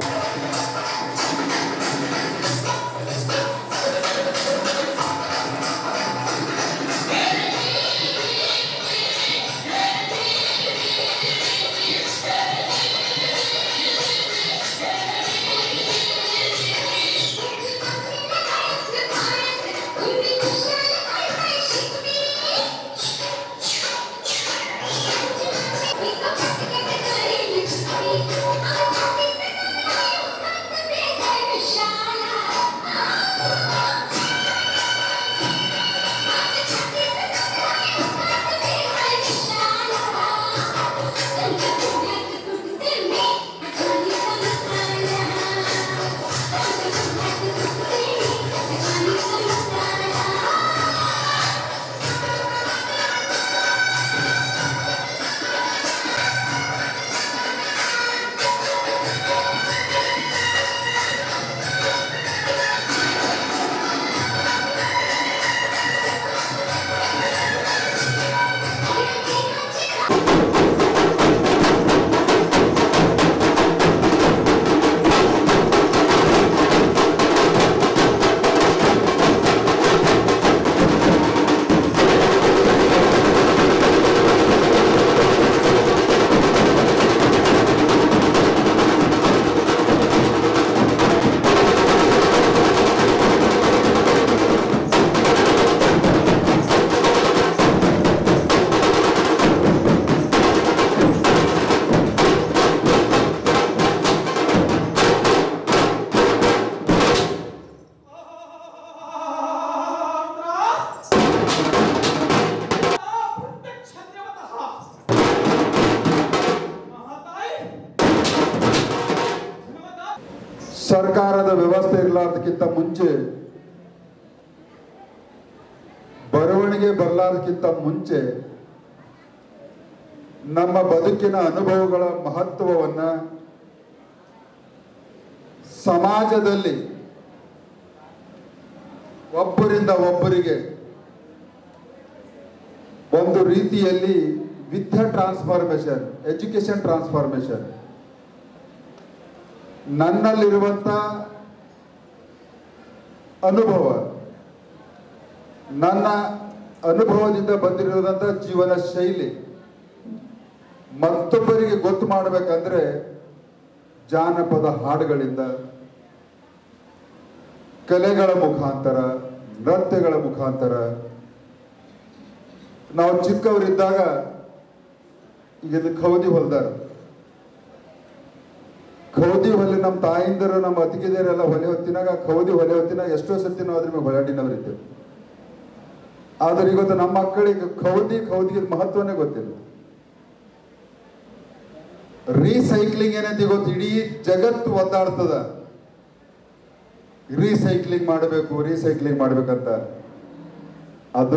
Speaker 2: ಸರ್ಕಾರದ ವ್ಯವಸ್ಥೆ ಇರಲಾರ್ದಕ್ಕಿಂತ ಮುಂಚೆ ಬರವಣಿಗೆ ಬರಲಾರ್ದಕ್ಕಿಂತ ಮುಂಚೆ ನಮ್ಮ ಬದುಕಿನ ಅನುಭವಗಳ ಮಹತ್ವವನ್ನ ಸಮಾಜದಲ್ಲಿ ಒಬ್ಬರಿಂದ ಒಬ್ಬರಿಗೆ ಒಂದು ರೀತಿಯಲ್ಲಿ ವಿದ್ಯಾ ಟ್ರಾನ್ಸ್ಫಾರ್ಮೇಶನ್ ಎಜುಕೇಶನ್ ಟ್ರಾನ್ಸ್ಫಾರ್ಮೇಶನ್ ನನ್ನಲ್ಲಿರುವಂಥ ಅನುಭವ ನನ್ನ ಅನುಭವದಿಂದ ಬಂದಿರೋದಂಥ ಜೀವನ ಶೈಲಿ ಮತ್ತೊಬ್ಬರಿಗೆ ಗೊತ್ತು ಮಾಡಬೇಕಂದ್ರೆ ಜಾನಪದ ಹಾಡುಗಳಿಂದ ಕಲೆಗಳ ಮುಖಾಂತರ ನೃತ್ಯಗಳ ಮುಖಾಂತರ ನಾವು ಚಿಕ್ಕವರಿದ್ದಾಗ ಈಗ ಇದು ಖೌದಿ ಹೊಲ್ದಾರ ಖೌದಿ ಹೊಲೆ ನಮ್ಮ ತಾಯಿಂದರು ನಮ್ಮ ಅತಿಗೆದರೆಲ್ಲ ಹೊಲೆ ಹೊತ್ತಿನಾಗ ಖೌದಿ ಹೊಲೆ ಹೊತ್ತಿನಾಗ ಎಷ್ಟೋ ಸತಿ ನಾವು ಅದ್ರ ಮೇಲೆ ಹೊಲಾಡಿನವರಿದ್ದೇವೆ ಆದ್ರೆ ಇವತ್ತು ನಮ್ಮ ಮಕ್ಕಳಿಗೆ ಖೌದಿ ಖೌದಿಗೆ ಮಹತ್ವನೇ ಗೊತ್ತಿಲ್ಲ ರೀಸೈಕ್ಲಿಂಗ್ ಏನಂತ ಗೊತ್ತು ಇಡೀ ಜಗತ್ತು ಒದ್ದಾಡ್ತದ ರೀಸೈಕ್ಲಿಂಗ್ ಮಾಡಬೇಕು ರೀಸೈಕ್ಲಿಂಗ್ ಮಾಡ್ಬೇಕಂತ ಅದು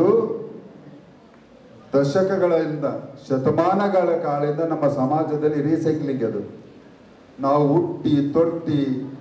Speaker 2: ದಶಕಗಳಿಂದ ಶತಮಾನಗಳ ಕಾಲದಿಂದ ನಮ್ಮ ಸಮಾಜದಲ್ಲಿ ರೀಸೈಕ್ಲಿಂಗ್ ಅದು ನಾವು ಹುಟ್ಟಿ ತೊಟ್ಟಿ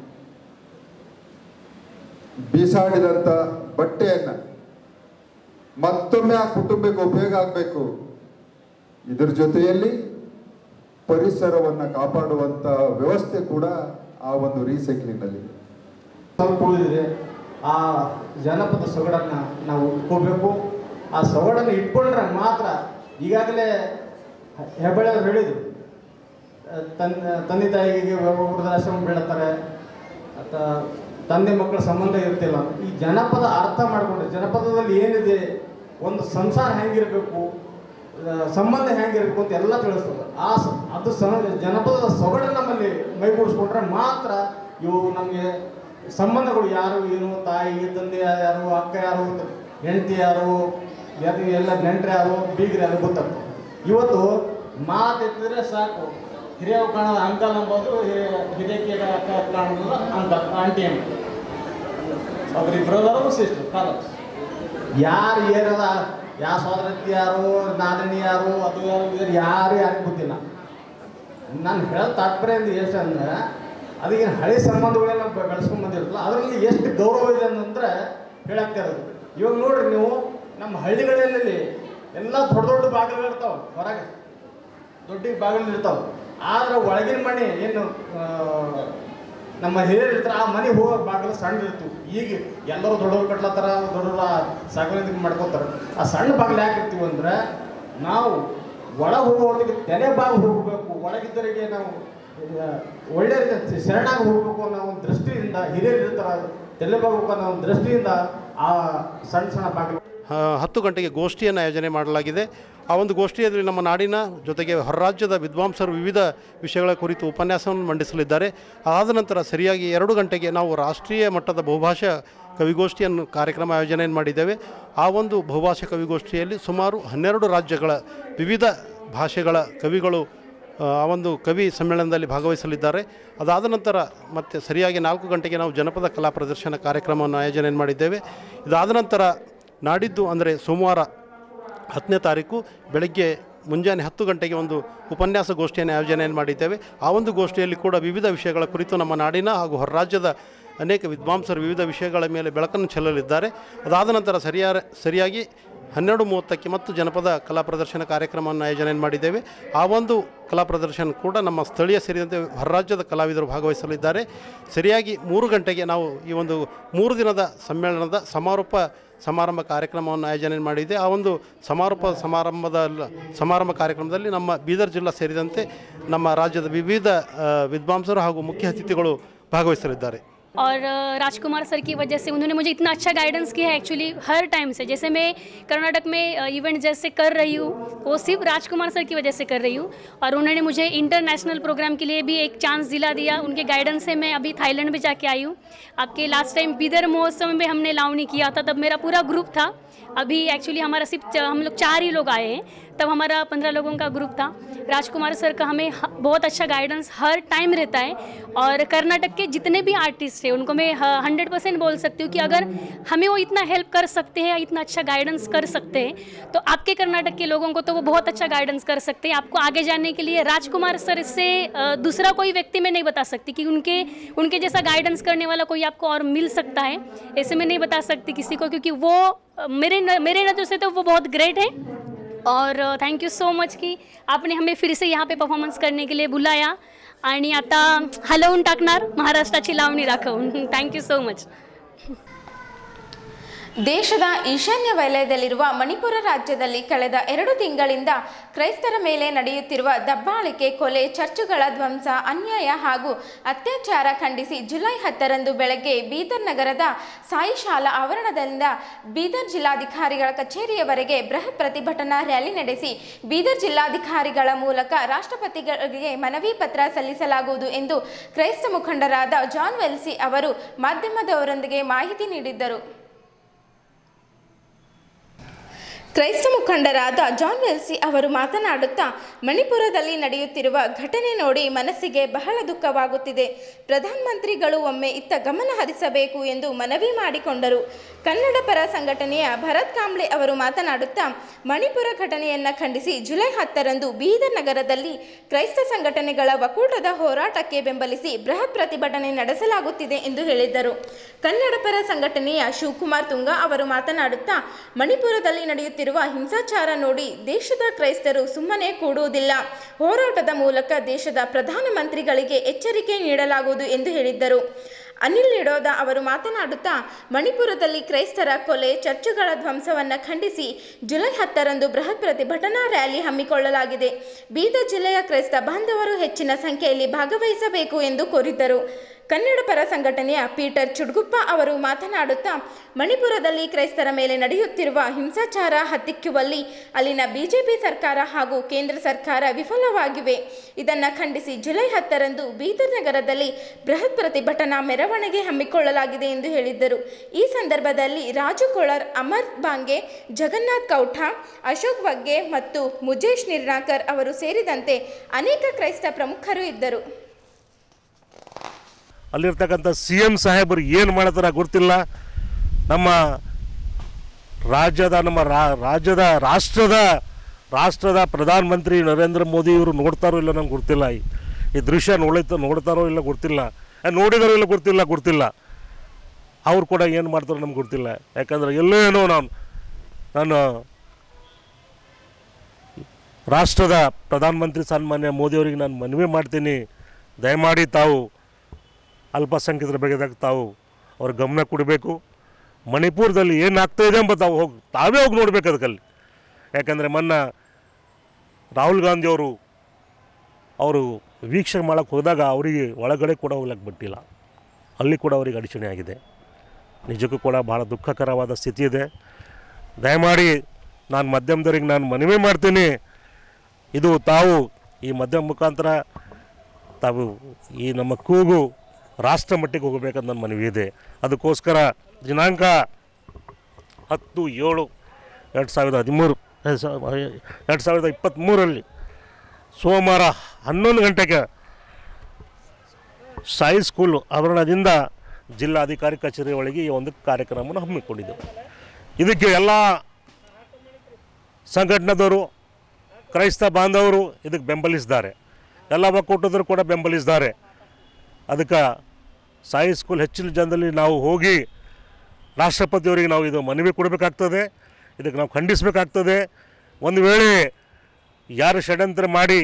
Speaker 2: ಬೀಸಾಡಿದಂಥ ಬಟ್ಟೆಯನ್ನ ಮತ್ತೊಮ್ಮೆ ಆ ಕುಟುಂಬಕ್ಕೆ ಉಪಯೋಗ ಆಗಬೇಕು ಇದ್ರ ಜೊತೆಯಲ್ಲಿ ಪರಿಸರವನ್ನ ಕಾಪಾಡುವಂತ ವ್ಯವಸ್ಥೆ ಕೂಡ ಆ ಒಂದು ರೀಸೈಕ್ಲಿಂಗ್ ನಲ್ಲಿ
Speaker 4: ಸ್ವಲ್ಪ ಉಳಿದಿದೆ ಆ ಜನಪದ ಸೊಗಡನ್ನು ನಾವು ಇಟ್ಕೋಬೇಕು ಆ ಸೊಗಡನ್ನು ಇಟ್ಕೊಂಡ್ರೆ ಮಾತ್ರ ಈಗಾಗಲೇ ಹೆಬ್ಬಳ್ಳಿಯವ್ರು ಹೇಳಿದರು ತನ್ನ ತಂದೆ ತಾಯಿಗೆ ವೃದ್ಧಾಶ್ರಮ ಬೀಳ್ತಾರೆ ಅಥವಾ ತಂದೆ ಮಕ್ಕಳ ಸಂಬಂಧ ಇರ್ತಿಲ್ಲ ಈ ಜನಪದ ಅರ್ಥ ಮಾಡಿಕೊಂಡ್ರೆ ಜನಪದದಲ್ಲಿ ಏನಿದೆ ಒಂದು ಸಂಸಾರ ಹೆಂಗಿರಬೇಕು ಆ, ಸಂಬಂಧ ಹೆಂಗಿರ್ಬೇಕು ಅಂತ ಎಲ್ಲ ತಿಳಿಸ್ತದೆ ಆ ಸ- ಅದು ಸ ಜನಪದದ ಸೊಗಡು ನಮ್ಮಲ್ಲಿ ಮೈಗೂಡಿಸ್ಕೊಂಡ್ರೆ ಮಾತ್ರ ಇವು ನಮಗೆ ಸಂಬಂಧಗಳು ಯಾರು ಏನು ತಾಯಿ ತಂದೆ ಯಾರು ಅಕ್ಕ ಯಾರು ಹೆಂಡತಿ ಯಾರು ಯಾರು ಎಲ್ಲ ನೆಂಟ್ರು ಯಾರು ಬೀಗ್ರು ಯಾರು ಗೊತ್ತಾಗ್ತದೆ ಇವತ್ತು ಮಾತೆತ್ತಿದ್ರೆ ಸಾಕು ಹಿರಿಯವು ಕಾಣೋದು ಅಂಕಲ್ ಅಂಬೋದು ಹಿರಿಯಕ್ಕೆ ಅಕ್ಕ ಕಾಣೋದು ಅಂಕಲ್ ಆಂಟಿ ಅಂತ ಅವ್ರಿ ಬ್ರದರು ಸಿಸ್ಟರ್ ಫಾದರ್ ಯಾರು ಏನದ ಯಾವ ಸೋದರತ್ತಿ ಯಾರು ನಾದಿನಿ ಯಾರು ಅದು ಯಾರು ಇದು ಯಾರು ಯಾರಿಗೂ ಗೊತ್ತಿಲ್ಲ ನಾನು ಹೇಳೋ ತಾತ್ಪರ್ಯ ಅಂದ್ರೆ ಎಷ್ಟು ಅಂದ್ರೆ ಅದಕ್ಕೆ ಹಳೆ ಸಂಬಂಧಗಳೆಲ್ಲ ಬೆ- ಬೆಳೆಸ್ಕೊಂಡ್ ಬಂದಿರುತ್ತಲ್ಲ ಅದರಲ್ಲಿ ಎಷ್ಟು ಗೌರವ ಇದೆ ಅಂತಂದ್ರೆ ಹೇಳಾಕ್ತಾ ಇರೋದು ಇವಾಗ ನೋಡ್ರಿ ನೀವು ನಮ್ಮ ಹಳ್ಳಿಗಳಲ್ಲಿ ಎಲ್ಲ ದೊಡ್ಡ ದೊಡ್ಡ ಬಾಗಿಲು ಇರ್ತಾವೆ ಹೊರಗೆ ದೊಡ್ಡ ಬಾಗಿಲು ಇರ್ತಾವೆ ಆದ್ರೆ ಒಳಗಿನ ಮನೆ ಏನು ಆ, ನಮ್ಮ ಹಿರಿಯರು ಇರ್ತಾರೆ ಆ ಮನೆ ಹೋಗೋ ಬಾಗಿಲು ಸಣ್ಣ ಇರ್ತೀವಿ ಈಗ ಎಲ್ಲರೂ ದೊಡ್ಡವ್ರು ಕಟ್ಲತ್ತಾರ ದೊಡ್ಡವ್ರ ಸಾಗುವಳಿಕೆ ಮಾಡ್ಕೋತಾರೆ ಆ ಸಣ್ಣ ಬಾಗಿಲು ಯಾಕೆ ಇರ್ತೀವಿ ಅಂದ್ರೆ ನಾವು ಒಳಗೆ ಹೋಗೋರಿಗೆ ತಲೆ ಬಾಗಿ ಹೋಗಬೇಕು ಒಳಗಿದ್ದವರಿಗೆ ನಾವು ಆ, ಒಳ್ಳೆ ರೀತಿ ಶರಣಾಗಿ ಹೋಗ್ಬೇಕು ಅನ್ನೋ ಒಂದು ದೃಷ್ಟಿಯಿಂದ ಹಿರಿಯರು ಇರ್ತಾರೆ ತಲೆ ಬಾಗಬೇಕು ಅನ್ನೋ ಒಂದು ದೃಷ್ಟಿಯಿಂದ ಆ ಸಣ್ಣ ಸಣ್ಣ ಬಾಗಿಲು
Speaker 5: ಆ, ಹತ್ತು ಗಂಟೆಗೆ ಗೋಷ್ಠಿಯನ್ನು ಆಯೋಜನೆ ಮಾಡಲಾಗಿದೆ ಆ ಒಂದು ಗೋಷ್ಠಿಯಲ್ಲಿ ನಮ್ಮ ನಾಡಿನ ಜೊತೆಗೆ ಹೊರರಾಜ್ಯದ ವಿದ್ವಾಂಸರು ವಿವಿಧ ವಿಷಯಗಳ ಕುರಿತು ಉಪನ್ಯಾಸವನ್ನು ಮಂಡಿಸಲಿದ್ದಾರೆ ಆದ ನಂತರ ಸರಿಯಾಗಿ ಎರಡು ಗಂಟೆಗೆ ನಾವು ರಾಷ್ಟ್ರೀಯ ಮಟ್ಟದ ಬಹುಭಾಷಾ ಕವಿಗೋಷ್ಠಿಯನ್ನು ಕಾರ್ಯಕ್ರಮ ಆಯೋಜನೆಯನ್ನು ಮಾಡಿದ್ದೇವೆ ಆ ಒಂದು ಬಹುಭಾಷಾ ಕವಿಗೋಷ್ಠಿಯಲ್ಲಿ ಸುಮಾರು ಹನ್ನೆರಡು ರಾಜ್ಯಗಳ ವಿವಿಧ ಭಾಷೆಗಳ ಕವಿಗಳು ಆ ಆ ಒಂದು ಕವಿ ಸಮ್ಮೇಳನದಲ್ಲಿ ಭಾಗವಹಿಸಲಿದ್ದಾರೆ ಅದಾದ ನಂತರ ಮತ್ತೆ ಸರಿಯಾಗಿ ನಾಲ್ಕು ಗಂಟೆಗೆ ನಾವು ಜನಪದ ಕಲಾ ಪ್ರದರ್ಶನ ಕಾರ್ಯಕ್ರಮವನ್ನು ಆಯೋಜನೆ ಮಾಡಿದ್ದೇವೆ ಇದಾದ ನಂತರ ನಾಡಿದ್ದು ಅಂದರೆ ಸೋಮವಾರ ಹತ್ತನೇ ತಾರೀಕು ಬೆಳಗ್ಗೆ ಮುಂಜಾನೆ ಹತ್ತು ಗಂಟೆಗೆ ಒಂದು ಉಪನ್ಯಾಸ ಗೋಷ್ಠಿಯನ್ನು ಆಯೋಜನೆಯನ್ನು ಮಾಡಿದ್ದೇವೆ ಆ ಒಂದು ಗೋಷ್ಠಿಯಲ್ಲಿ ಕೂಡ ವಿವಿಧ ವಿಷಯಗಳ ಕುರಿತು ನಮ್ಮ ನಾಡಿನ ಹಾಗೂ ಹೊರರಾಜ್ಯದ ಅನೇಕ ವಿದ್ವಾಂಸರು ವಿವಿಧ ವಿಷಯಗಳ ಮೇಲೆ ಬೆಳಕನ್ನು ಚೆಲ್ಲಲಿದ್ದಾರೆ ಅದಾದ ನಂತರ ಸರಿಯಾದ ಸರಿಯಾಗಿ ಹನ್ನೆರಡು ಮೂವತ್ತಕ್ಕೆ ಮತ್ತು ಜನಪದ ಕಲಾ ಪ್ರದರ್ಶನ ಕಾರ್ಯಕ್ರಮವನ್ನು ಆಯೋಜನೆ ಮಾಡಿದ್ದೇವೆ ಆ ಒಂದು ಕಲಾ ಪ್ರದರ್ಶನ ಕೂಡ ನಮ್ಮ ಸ್ಥಳೀಯ ಸೇರಿದಂತೆ ಹೊರರಾಜ್ಯದ ಕಲಾವಿದರು ಭಾಗವಹಿಸಲಿದ್ದಾರೆ ಸರಿಯಾಗಿ ಮೂರು ಗಂಟೆಗೆ ನಾವು ಈ ಒಂದು ಮೂರು ದಿನದ ಸಮ್ಮೇಳನದ ಸಮಾರೋಪ ಸಮಾರಂಭ ಕಾರ್ಯಕ್ರಮವನ್ನು ಆಯೋಜನೆ ಮಾಡಿದೆ ಆ ಒಂದು ಸಮಾರೋಪ ಸಮಾರಂಭದ ಸಮಾರಂಭ ಕಾರ್ಯಕ್ರಮದಲ್ಲಿ ನಮ್ಮ ಬೀದರ್ ಜಿಲ್ಲಾ ಸೇರಿದಂತೆ ನಮ್ಮ ರಾಜ್ಯದ ವಿವಿಧ ಆ, ವಿದ್ವಾಂಸರು ಹಾಗೂ ಮುಖ್ಯ ಅತಿಥಿಗಳು ಭಾಗವಹಿಸಲಿದ್ದಾರೆ
Speaker 6: और अ, राजकुमार सर की वजह से उन्होंने मुझे इतना अच्छा गाइडेंस किया है एक्चुअली हर टाइम से जैसे मैं कर्नाटक में इवेंट जैसे कर रही हूँ वो सिर्फ राजकुमार सर की वजह से कर रही हूँ और उन्होंने मुझे इंटरनेशनल प्रोग्राम के लिए भी एक चांस दिला दिया उनके गाइडेंस से मैं अभी थाईलैंड में जाके आई हूँ आपके लास्ट टाइम बिदर महोत्सव में हमने लावनी किया था तब मेरा पूरा ग्रुप था अभी एक्चुअली हमारा सिर्फ च- हम लोग चार ही लोग आए हैं तब हमारा पंद्रह लोगों का ग्रुप था राजकुमार सर का हमें ह- बहुत अच्छा गाइडेंस हर टाइम रहता है और कर्नाटक के जितने भी आर्टिस्ट हैं उनको मैं हंड्रेड परसेंट बोल सकती हूँ कि अगर हमें वो इतना हेल्प कर सकते हैं इतना अच्छा गाइडेंस कर सकते हैं तो आपके कर्नाटक के लोगों को तो वो बहुत अच्छा गाइडेंस कर सकते हैं आपको आगे जाने के लिए राजकुमार सर से अ, दूसरा कोई व्यक्ति मैं नहीं बता सकती कि उनके उनके जैसा गाइडेंस करने वाला कोई आपको और मिल सकता है ऐसे मैं नहीं बता सकती किसी को क्योंकि वो अ, मेरे न, मेरे नज़र से तो वो बहुत ग्रेट है और थँक यू सो मच की आपने हमें फिर से यहाँ पे परफॉर्मन्स करने के लिए बुलाया आणि आता हलवून टाकणार महाराष्ट्राची लावणी दाखवून थँक्यू सो मच
Speaker 1: ದೇಶದ ಈಶಾನ್ಯ ವಲಯದಲ್ಲಿರುವ ಮಣಿಪುರ ರಾಜ್ಯದಲ್ಲಿ ಕಳೆದ ಎರಡು ತಿಂಗಳಿಂದ ಕ್ರೈಸ್ತರ ಮೇಲೆ ನಡೆಯುತ್ತಿರುವ ದಬ್ಬಾಳಿಕೆ ಕೊಲೆ ಚರ್ಚುಗಳ ಧ್ವಂಸ ಅನ್ಯಾಯ ಹಾಗೂ ಅತ್ಯಾಚಾರ ಖಂಡಿಸಿ ಜುಲೈ ಹತ್ತರಂದು ಬೆಳಗ್ಗೆ ಬೀದರ್ ನಗರದ ಸಾಯಿ ಶಾಲಾ ಆವರಣದಿಂದ ಬೀದರ್ ಜಿಲ್ಲಾಧಿಕಾರಿಗಳ ಕಚೇರಿಯವರೆಗೆ ಬೃಹತ್ ಪ್ರತಿಭಟನಾ ರ್ಯಾಲಿ ನಡೆಸಿ ಬೀದರ್ ಜಿಲ್ಲಾಧಿಕಾರಿಗಳ ಮೂಲಕ ರಾಷ್ಟ್ರಪತಿಗಳಿಗೆ ಮನವಿ ಪತ್ರ ಸಲ್ಲಿಸಲಾಗುವುದು ಎಂದು ಕ್ರೈಸ್ತ ಮುಖಂಡರಾದ ಜಾನ್ ವೆಲ್ಸಿ ಅವರು ಮಾಧ್ಯಮದವರೊಂದಿಗೆ ಮಾಹಿತಿ ನೀಡಿದ್ದರು ಕ್ರೈಸ್ತ ಮುಖಂಡರಾದ ಜಾನ್ ವೆಲ್ಸಿ ಅವರು ಮಾತನಾಡುತ್ತಾ ಮಣಿಪುರದಲ್ಲಿ ನಡೆಯುತ್ತಿರುವ ಘಟನೆ ನೋಡಿ ಮನಸ್ಸಿಗೆ ಬಹಳ ದುಃಖವಾಗುತ್ತಿದೆ ಪ್ರಧಾನಮಂತ್ರಿಗಳು ಒಮ್ಮೆ ಇತ್ತ ಗಮನ ಹರಿಸಬೇಕು ಎಂದು ಮನವಿ ಮಾಡಿಕೊಂಡರು ಕನ್ನಡ ಪರ ಸಂಘಟನೆಯ ಭರತ್ ಕಾಂಬ್ಳೆ ಅವರು ಮಾತನಾಡುತ್ತಾ ಮಣಿಪುರ ಘಟನೆಯನ್ನ ಖಂಡಿಸಿ ಜುಲೈ ಹತ್ತರಂದು ಬೀದರ್ ನಗರದಲ್ಲಿ ಕ್ರೈಸ್ತ ಸಂಘಟನೆಗಳ ಒಕ್ಕೂಟದ ಹೋರಾಟಕ್ಕೆ ಬೆಂಬಲಿಸಿ ಬೃಹತ್ ಪ್ರತಿಭಟನೆ ನಡೆಸಲಾಗುತ್ತಿದೆ ಎಂದು ಹೇಳಿದ್ದರು ಕನ್ನಡ ಪರ ಸಂಘಟನೆಯ ಶಿವಕುಮಾರ್ ತುಂಗ ಅವರು ಮಾತನಾಡುತ್ತಾ ಮಣಿಪುರದಲ್ಲಿ ನಡೆಯುತ್ತಿರುವ ಹಿಂಸಾಚಾರ ನೋಡಿ ದೇಶದ ಕ್ರೈಸ್ತರು ಸುಮ್ಮನೆ ಕೂಡುವುದಿಲ್ಲ ಹೋರಾಟದ ಮೂಲಕ ದೇಶದ ಪ್ರಧಾನಮಂತ್ರಿಗಳಿಗೆ ಎಚ್ಚರಿಕೆ ನೀಡಲಾಗುವುದು ಎಂದು ಹೇಳಿದ್ದರು ಅನಿಲ್ ನಿಡೋದ ಅವರು ಮಾತನಾಡುತ್ತಾ ಮಣಿಪುರದಲ್ಲಿ ಕ್ರೈಸ್ತರ ಕೊಲೆ ಚರ್ಚುಗಳ ಧ್ವಂಸವನ್ನು ಖಂಡಿಸಿ ಜುಲೈ ಹತ್ತರಂದು ಬೃಹತ್ ಪ್ರತಿಭಟನಾ ರ್ಯಾಲಿ ಹಮ್ಮಿಕೊಳ್ಳಲಾಗಿದೆ ಬೀದರ್ ಜಿಲ್ಲೆಯ ಕ್ರೈಸ್ತ ಬಾಂಧವರು ಹೆಚ್ಚಿನ ಸಂಖ್ಯೆಯಲ್ಲಿ ಭಾಗವಹಿಸಬೇಕು ಎಂದು ಕೋರಿದ್ದರು ಕನ್ನಡ ಪರ ಸಂಘಟನೆಯ ಪೀಟರ್ ಚುಡ್ಗುಪ್ಪ ಅವರು ಮಾತನಾಡುತ್ತಾ ಮಣಿಪುರದಲ್ಲಿ ಕ್ರೈಸ್ತರ ಮೇಲೆ ನಡೆಯುತ್ತಿರುವ ಹಿಂಸಾಚಾರ ಹತ್ತಿಕ್ಕುವಲ್ಲಿ ಅಲ್ಲಿನ ಬಿಜೆಪಿ ಸರ್ಕಾರ ಹಾಗೂ ಕೇಂದ್ರ ಸರ್ಕಾರ ವಿಫಲವಾಗಿವೆ ಇದನ್ನು ಖಂಡಿಸಿ ಜುಲೈ ಹತ್ತರಂದು ಬೀದರ್ ನಗರದಲ್ಲಿ ಬೃಹತ್ ಪ್ರತಿಭಟನಾ ಮೆರವಣಿಗೆ ಹಮ್ಮಿಕೊಳ್ಳಲಾಗಿದೆ ಎಂದು ಹೇಳಿದ್ದರು ಈ ಸಂದರ್ಭದಲ್ಲಿ ರಾಜು ಕೊಳರ್ ಅಮರ್ ಬಾಂಗೆ ಜಗನ್ನಾಥ್ ಕೌಠ ಅಶೋಕ್ ವಗ್ಗೆ ಮತ್ತು ಮುಜೇಶ್ ನಿರ್ನಾಕರ್ ಅವರು ಸೇರಿದಂತೆ ಅನೇಕ ಕ್ರೈಸ್ತ ಪ್ರಮುಖರು ಇದ್ದರು
Speaker 7: ಅಲ್ಲಿರ್ತಕ್ಕಂಥ ಸಿ ಎಮ್ ಸಾಹೇಬರು ಏನು ಮಾಡತ್ತಾರ ಗೊತ್ತಿಲ್ಲ ನಮ್ಮ ರಾಜ್ಯದ ನಮ್ಮ ರಾ- ರಾಜ್ಯದ ರಾಷ್ಟ್ರದ ರಾಷ್ಟ್ರದ ಪ್ರಧಾನಮಂತ್ರಿ ನರೇಂದ್ರ ಮೋದಿ ಇವರು ನೋಡ್ತಾರೋ ಇಲ್ಲ ನಂಗೆ ಗೊತ್ತಿಲ್ಲ ಈ ಈ ದೃಶ್ಯ ನೋಡಿತ ನೋಡ್ತಾರೋ ಇಲ್ಲ ಗೊತ್ತಿಲ್ಲ ಆ, ನೋಡಿದಾರೋ ಇಲ್ಲ ಗೊತ್ತಿಲ್ಲ ಗೊತ್ತಿಲ್ಲ ಅವ್ರು ಕೂಡ ಏನು ಮಾಡ್ತಾರೋ ನಮ್ಗೆ ಗೊತ್ತಿಲ್ಲ ಯಾಕಂದರೆ ಎಲ್ಲೋ ಏನೋ ನಾನು ನಾನು ರಾಷ್ಟ್ರದ ಪ್ರಧಾನಮಂತ್ರಿ ಸನ್ಮಾನ್ಯ ಮೋದಿಯವರಿಗೆ ನಾನು ಮನವಿ ಮಾಡ್ತೀನಿ ದಯಮಾಡಿ ತಾವು ಅಲ್ಪಸಂಖ್ಯಾತರ ಬಗೆದಾಗ ತಾವು ಅವ್ರ ಗಮನ ಕೊಡಬೇಕು ಮಣಿಪುರದಲ್ಲಿ ಏನಾಗ್ತಾ ಇದೆ ಎಂಬ ತಾವು ಹೋಗಿ ತಾವೇ ಹೋಗಿ ನೋಡ್ಬೇಕು ಅದಕ್ಕಲ್ಲಿ ಯಾಕಂದರೆ ಮೊನ್ನೆ ರಾಹುಲ್ ಗಾಂಧಿಯವರು ಅವರು ವೀಕ್ಷಣೆ ಮಾಡೋಕ್ಕೆ ಹೋದಾಗ ಅವರಿಗೆ ಒಳಗಡೆ ಕೂಡ ಹೋಗ್ಲಿಕ್ಕೆ ಬಿಟ್ಟಿಲ್ಲ ಅಲ್ಲಿ ಕೂಡ ಅವರಿಗೆ ಅಡಚಣೆ ಆಗಿದೆ ನಿಜಕ್ಕೂ ಕೂಡ ಭಾಳ ದುಃಖಕರವಾದ ಸ್ಥಿತಿ ಇದೆ ದಯಮಾಡಿ ನಾನು ಮಧ್ಯಮದವರಿಗೆ ನಾನು ಮನವಿ ಮಾಡ್ತೀನಿ ಇದು ತಾವು ಈ ಮಧ್ಯಮ ಮುಖಾಂತರ ತಾವು ಈ ನಮ್ಮ ಕೂಗು ರಾಷ್ಟ್ರ ಮಟ್ಟಿಗೆ ಹೋಗಬೇಕಂತ ನನ್ನ ಮನವಿ ಇದೆ ಅದಕ್ಕೋಸ್ಕರ ದಿನಾಂಕ ಹತ್ತು ಏಳು ಎರಡು ಸಾವಿರದ ಹದಿಮೂರು ಎರಡು ಸಾವಿರದ ಇಪ್ಪತ್ತ್ಮೂರರಲ್ಲಿ ಸೋಮವಾರ ಹನ್ನೊಂದು ಗಂಟೆಗೆ ಸಾಯಿ ಸ್ಕೂಲ್ ಆವರಣದಿಂದ ಜಿಲ್ಲಾಧಿಕಾರಿ ಕಚೇರಿ ಒಳಗೆ ಈ ಒಂದು ಕಾರ್ಯಕ್ರಮವನ್ನು ಹಮ್ಮಿಕೊಂಡಿದ್ದೆವು ಇದಕ್ಕೆ ಎಲ್ಲ ಸಂಘಟನೆದವರು ಕ್ರೈಸ್ತ ಬಾಂಧವರು ಇದಕ್ಕೆ ಬೆಂಬಲಿಸಿದ್ದಾರೆ ಎಲ್ಲ ಒಕ್ಕೂಟದರು ಕೂಡ ಬೆಂಬಲಿಸಿದ್ದಾರೆ ಅದಕ್ಕೆ ಸಾಯಿ ಸ್ಕೂಲ್ ಹೆಚ್ಚಿನ ಜನದಲ್ಲಿ ನಾವು ಹೋಗಿ ರಾಷ್ಟ್ರಪತಿಯವರಿಗೆ ನಾವು ಇದು ಮನವಿ ಕೊಡಬೇಕಾಗ್ತದೆ ಇದಕ್ಕೆ ನಾವು ಖಂಡಿಸಬೇಕಾಗ್ತದೆ ಒಂದು ವೇಳೆ ಯಾರು ಷಡ್ಯಂತ್ರ ಮಾಡಿ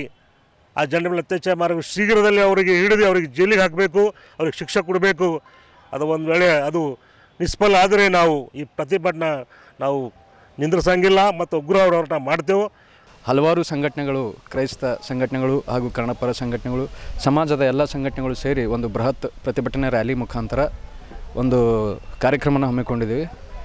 Speaker 7: ಆ ಜನರ ಮೇಲೆ ಅತ್ಯಾಚಾರ ಮಾಡಿ ಶೀಘ್ರದಲ್ಲಿ ಅವರಿಗೆ ಹಿಡಿದು ಅವರಿಗೆ ಜೈಲಿಗೆ ಹಾಕಬೇಕು ಅವ್ರಿಗೆ ಶಿಕ್ಷೆ ಕೊಡಬೇಕು ಅದು ಒಂದು ವೇಳೆ ಅದು ನಿಷ್ಫಲ ಆದರೆ ನಾವು ಈ ಪ್ರತಿಭಟನೆ ನಾವು ನಿಂದ್ರಿಸಂಗಿಲ್ಲ ಮತ್ತು ಉಗ್ರ ಹೋರಾಟ ಮಾಡ್ತೇವೆ
Speaker 8: ಹಲವಾರು ಸಂಘಟನೆಗಳು ಕ್ರೈಸ್ತ ಸಂಘಟನೆಗಳು ಹಾಗೂ ಕನ್ನಡಪರ ಸಂಘಟನೆಗಳು ಸಮಾಜದ ಎಲ್ಲ ಸಂಘಟನೆಗಳು ಸೇರಿ ಒಂದು ಬೃಹತ್ ಪ್ರತಿಭಟನೆ ರ್ಯಾಲಿ ಮುಖಾಂತರ ಒಂದು ಕಾರ್ಯಕ್ರಮನ ಹಮ್ಮಿಕೊಂಡಿದ್ದೀವಿ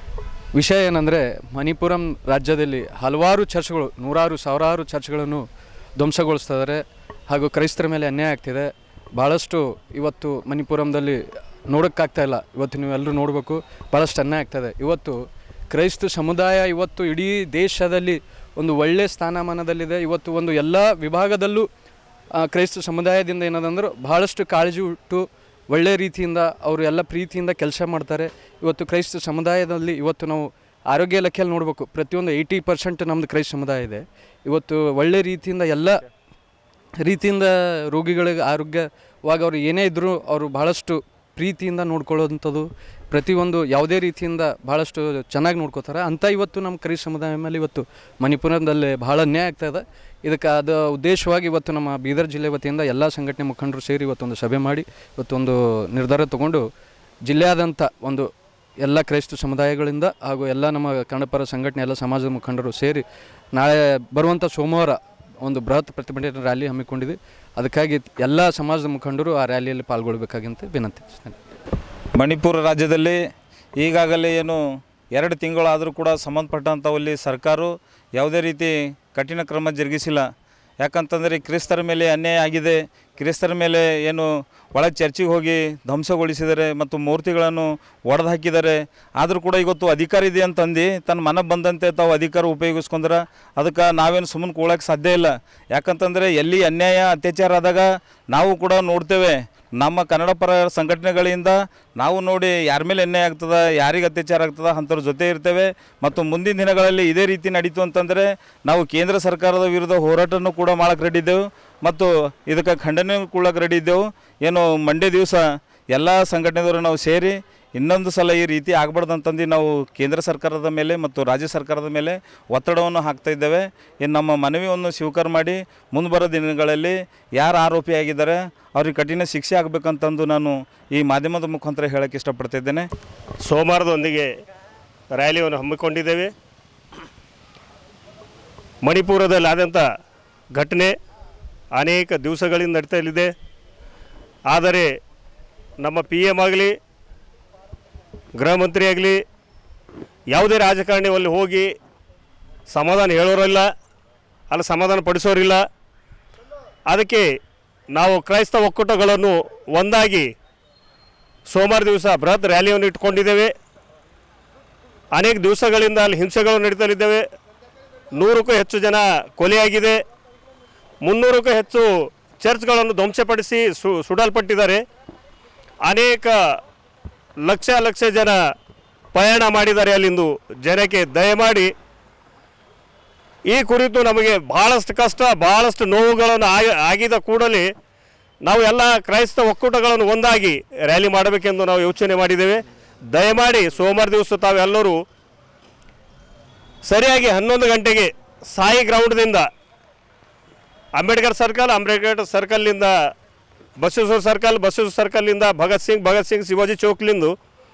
Speaker 8: ವಿಷಯ ಏನಂದರೆ ಮಣಿಪುರಂ ರಾಜ್ಯದಲ್ಲಿ ಹಲವಾರು ಚರ್ಚ್ಗಳು ನೂರಾರು ಸಾವಿರಾರು ಚರ್ಚ್ಗಳನ್ನು ಧ್ವಂಸಗೊಳಿಸ್ತಿದ್ದಾರೆ ಹಾಗೂ ಕ್ರೈಸ್ತರ ಮೇಲೆ ಅನ್ಯಾಯ ಆಗ್ತಿದೆ ಭಾಳಷ್ಟು ಇವತ್ತು ಮಣಿಪುರಂದಲ್ಲಿ ನೋಡೋಕ್ಕಾಗ್ತಾ ಇಲ್ಲ ಇವತ್ತು ನೀವೆಲ್ಲರೂ ನೋಡಬೇಕು ಭಾಳಷ್ಟು ಅನ್ಯಾಯ ಆಗ್ತದೆ ಇವತ್ತು ಕ್ರೈಸ್ತ ಸಮುದಾಯ ಇವತ್ತು ಇಡೀ ದೇಶದಲ್ಲಿ ಒಂದು ಒಳ್ಳೆಯ ಸ್ಥಾನಮಾನದಲ್ಲಿದೆ ಇವತ್ತು ಒಂದು ಎಲ್ಲ ವಿಭಾಗದಲ್ಲೂ ಆ, ಕ್ರೈಸ್ತ ಸಮುದಾಯದಿಂದ ಏನದಂದ್ರೆ ಭಾಳಷ್ಟು ಕಾಳಜಿ ಉಟ್ಟು ಒಳ್ಳೆ ರೀತಿಯಿಂದ ಅವರು ಎಲ್ಲ ಪ್ರೀತಿಯಿಂದ ಕೆಲಸ ಮಾಡ್ತಾರೆ ಇವತ್ತು ಕ್ರೈಸ್ತ ಸಮುದಾಯದಲ್ಲಿ ಇವತ್ತು ನಾವು ಆರೋಗ್ಯ ಇಲಾಖೆಯಲ್ಲಿ ನೋಡಬೇಕು ಪ್ರತಿಯೊಂದು ಏಯ್ಟಿ ಪರ್ಸೆಂಟ್ ನಮ್ಮದು ಕ್ರೈಸ್ತ ಸಮುದಾಯ ಇದೆ ಇವತ್ತು ಒಳ್ಳೆ ರೀತಿಯಿಂದ ಎಲ್ಲ ರೀತಿಯಿಂದ ರೋಗಿಗಳಿಗೆ ಆರೋಗ್ಯವಾಗಿ ಅವರು ಏನೇ ಇದ್ದರೂ ಅವರು ಭಾಳಷ್ಟು ಪ್ರೀತಿಯಿಂದ ನೋಡ್ಕೊಳ್ಳೋವಂಥದ್ದು ಪ್ರತಿಯೊಂದು ಯಾವುದೇ ರೀತಿಯಿಂದ ಭಾಳಷ್ಟು ಚೆನ್ನಾಗಿ ನೋಡ್ಕೋತಾರೆ ಅಂಥ ಇವತ್ತು ನಮ್ಮ ಕರಿ ಸಮುದಾಯ ಮೇಲೆ ಇವತ್ತು ಮಣಿಪುರದಲ್ಲಿ ಭಾಳ ಅನ್ಯಾಯ ಆಗ್ತಾ ಇದೆ ಇದಕ್ಕೆ ಅದು ಉದ್ದೇಶವಾಗಿ ಇವತ್ತು ನಮ್ಮ ಬೀದರ್ ಜಿಲ್ಲೆ ವತಿಯಿಂದ ಎಲ್ಲ ಸಂಘಟನೆ ಮುಖಂಡರು ಸೇರಿ ಇವತ್ತೊಂದು ಸಭೆ ಮಾಡಿ ಇವತ್ತೊಂದು ನಿರ್ಧಾರ ತಗೊಂಡು ಜಿಲ್ಲೆಯಾದಂಥ ಒಂದು ಎಲ್ಲ ಕ್ರೈಸ್ತ ಸಮುದಾಯಗಳಿಂದ ಹಾಗೂ ಎಲ್ಲ ನಮ್ಮ ಕನ್ನಡಪರ ಸಂಘಟನೆ ಎಲ್ಲ ಸಮಾಜದ ಮುಖಂಡರು ಸೇರಿ ನಾಳೆ ಬರುವಂಥ ಸೋಮವಾರ ಒಂದು ಬೃಹತ್ ಪ್ರತಿಭಟನೆ ರ್ಯಾಲಿ ಹಮ್ಮಿಕೊಂಡಿದೆ ಅದಕ್ಕಾಗಿ ಎಲ್ಲ ಸಮಾಜದ ಮುಖಂಡರು ಆ ರ್ಯಾಲಿಯಲ್ಲಿ ಪಾಲ್ಗೊಳ್ಬೇಕಾಗಿಂತ ವಿನಂತಿಸ್ತೇನೆ
Speaker 9: ಮಣಿಪುರ ರಾಜ್ಯದಲ್ಲಿ ಈಗಾಗಲೇ ಏನು ಎರಡು ತಿಂಗಳಾದರೂ ಕೂಡ ಸಂಬಂಧಪಟ್ಟಂಥವಲ್ಲಿ ಸರ್ಕಾರ ಯಾವುದೇ ರೀತಿ ಕಠಿಣ ಕ್ರಮ ಜರುಗಿಸಿಲ್ಲ ಯಾಕಂತಂದರೆ ಕ್ರಿಸ್ತರ ಮೇಲೆ ಅನ್ಯಾಯ ಆಗಿದೆ ಕ್ರಿಸ್ತರ ಮೇಲೆ ಏನು ಒಳಗೆ ಚರ್ಚಿಗೆ ಹೋಗಿ ಧ್ವಂಸಗೊಳಿಸಿದ್ದಾರೆ ಮತ್ತು ಮೂರ್ತಿಗಳನ್ನು ಒಡೆದು ಹಾಕಿದ್ದಾರೆ ಆದರೂ ಕೂಡ ಇವತ್ತು ಅಧಿಕಾರ ಇದೆ ಅಂತಂದು ತನ್ನ ಮನ ಬಂದಂತೆ ತಾವು ಅಧಿಕಾರ ಉಪಯೋಗಿಸ್ಕೊಂಡ್ರೆ ಅದಕ್ಕೆ ನಾವೇನು ಸುಮ್ಮನೆ ಕೂಳಕ್ಕೆ ಸಾಧ್ಯ ಇಲ್ಲ ಯಾಕಂತಂದರೆ ಎಲ್ಲಿ ಅನ್ಯಾಯ ಅತ್ಯಾಚಾರ ಆದಾಗ ನಾವು ಕೂಡ ನೋಡ್ತೇವೆ ನಮ್ಮ ಕನ್ನಡ ಪರ ಸಂಘಟನೆಗಳಿಂದ ನಾವು ನೋಡಿ ಯಾರ ಮೇಲೆ ಅನ್ಯಾಯ ಆಗ್ತದ ಯಾರಿಗೆ ಅತ್ಯಾಚಾರ ಆಗ್ತದ ಅಂಥವ್ರ ಜೊತೆ ಇರ್ತೇವೆ ಮತ್ತು ಮುಂದಿನ ದಿನಗಳಲ್ಲಿ ಇದೇ ರೀತಿ ನಡೀತು ಅಂತಂದರೆ ನಾವು ಕೇಂದ್ರ ಸರ್ಕಾರದ ವಿರುದ್ಧ ಹೋರಾಟನೂ ಕೂಡ ಮಾಡಕ್ಕೆ ರೆಡಿ ಇದ್ದೆವು ಮತ್ತು ಇದಕ್ಕೆ ಖಂಡನೆ ಕೊಡಕ್ಕೆ ರೆಡಿ ಇದ್ದೆವು ಏನು ಮಂಡ್ಯ ದಿವಸ ಎಲ್ಲ ಸಂಘಟನೆದವರು ನಾವು ಸೇರಿ ಇನ್ನೊಂದು ಸಲ ಈ ರೀತಿ ಆಗ್ಬಾರ್ದು ಅಂತಂದು ನಾವು ಕೇಂದ್ರ ಸರ್ಕಾರದ ಮೇಲೆ ಮತ್ತು ರಾಜ್ಯ ಸರ್ಕಾರದ ಮೇಲೆ ಒತ್ತಡವನ್ನು ಹಾಕ್ತಾ ಇದ್ದೇವೆ ಇನ್ನು ನಮ್ಮ ಮನವಿಯನ್ನು ಸ್ವೀಕಾರ ಮಾಡಿ ಮುಂದೆ ಬರೋ ದಿನಗಳಲ್ಲಿ ಯಾರು ಆರೋಪಿಯಾಗಿದ್ದಾರೆ ಅವ್ರಿಗೆ ಕಠಿಣ ಶಿಕ್ಷೆ ಆಗಬೇಕಂತಂದು ನಾನು ಈ ಮಾಧ್ಯಮದ ಮುಖಾಂತರ ಹೇಳಕ್ಕೆ ಇಷ್ಟಪಡ್ತಿದ್ದೇನೆ
Speaker 7: ಸೋಮವಾರದೊಂದಿಗೆ ರ್ಯಾಲಿಯನ್ನು ಹಮ್ಮಿಕೊಂಡಿದ್ದೇವೆ ಮಣಿಪುರದಲ್ಲಿ ಆದಂಥ ಘಟನೆ ಅನೇಕ ದಿವಸಗಳಿಂದ ನಡೀತಾ ಇಲ್ಲಿದೆ ಆದರೆ ನಮ್ಮ ಪಿ ಎಮ್ ಆಗಲಿ ಗೃಹ ಮಂತ್ರಿ ಆಗಲಿ ಯಾವುದೇ ರಾಜಕಾರಣಿ ಅಲ್ಲಿ ಹೋಗಿ ಸಮಾಧಾನ ಹೇಳೋರಿಲ್ಲ ಅಲ್ಲಿ ಸಮಾಧಾನ ಪಡಿಸೋರಿಲ್ಲ ಅದಕ್ಕೆ ನಾವು ಕ್ರೈಸ್ತ ಒಕ್ಕೂಟಗಳನ್ನು ಒಂದಾಗಿ ಸೋಮವಾರ ದಿವಸ ಬೃಹತ್ ರ್ಯಾಲಿಯನ್ನು ಇಟ್ಕೊಂಡಿದ್ದೇವೆ ಅನೇಕ ದಿವಸಗಳಿಂದ ಅಲ್ಲಿ ಹಿಂಸೆಗಳು ನಡೀತಲಿದ್ದೇವೆ ನೂರಕ್ಕೂ ಹೆಚ್ಚು ಜನ ಕೊಲೆಯಾಗಿದೆ ಮುನ್ನೂರಕ್ಕೂ ಹೆಚ್ಚು ಚರ್ಚ್ಗಳನ್ನು ಧ್ವಂಸಪಡಿಸಿ ಸು ಸುಡಲ್ಪಟ್ಟಿದ್ದಾರೆ ಅನೇಕ ಲಕ್ಷ ಲಕ್ಷ ಜನ
Speaker 10: ಪಯಣ ಮಾಡಿದ್ದಾರೆ ಅಲ್ಲಿಂದು ಜನಕ್ಕೆ ದಯಮಾಡಿ ಈ ಕುರಿತು ನಮಗೆ ಭಾಳಷ್ಟು ಕಷ್ಟ ಭಾಳಷ್ಟು ನೋವುಗಳನ್ನು ಆಗಿ- ಆಗಿದ ಕೂಡಲೇ ನಾವು ಎಲ್ಲ ಕ್ರೈಸ್ತ ಒಕ್ಕೂಟಗಳನ್ನು ಒಂದಾಗಿ ರ್ಯಾಲಿ ಮಾಡಬೇಕೆಂದು ನಾವು ಯೋಚನೆ ಮಾಡಿದ್ದೇವೆ ದಯಮಾಡಿ ಸೋಮವಾರ ದಿವಸ ತಾವೆಲ್ಲರೂ ಸರಿಯಾಗಿ ಹನ್ನೊಂದು ಗಂಟೆಗೆ ಸಾಯಿ ಗ್ರೌಂಡ್ದಿಂದ ಅಂಬೇಡ್ಕರ್ ಸರ್ಕಲ್ ಅಂಬೇಡ್ಕರ್ ಸರ್ಕಲ್ನಿಂದ ಬಸವೇಶ್ವರ ಸರ್ಕಲ್ ಬಸವೇಶ್ವರ ಸರ್ಕಲ್ನಿಂದ ಭಗತ್ ಸಿಂಗ್ ಭಗತ್ ಸಿಂಗ್ ಶಿವಾಜಿ ಚೌಕ್ಲಿಂದು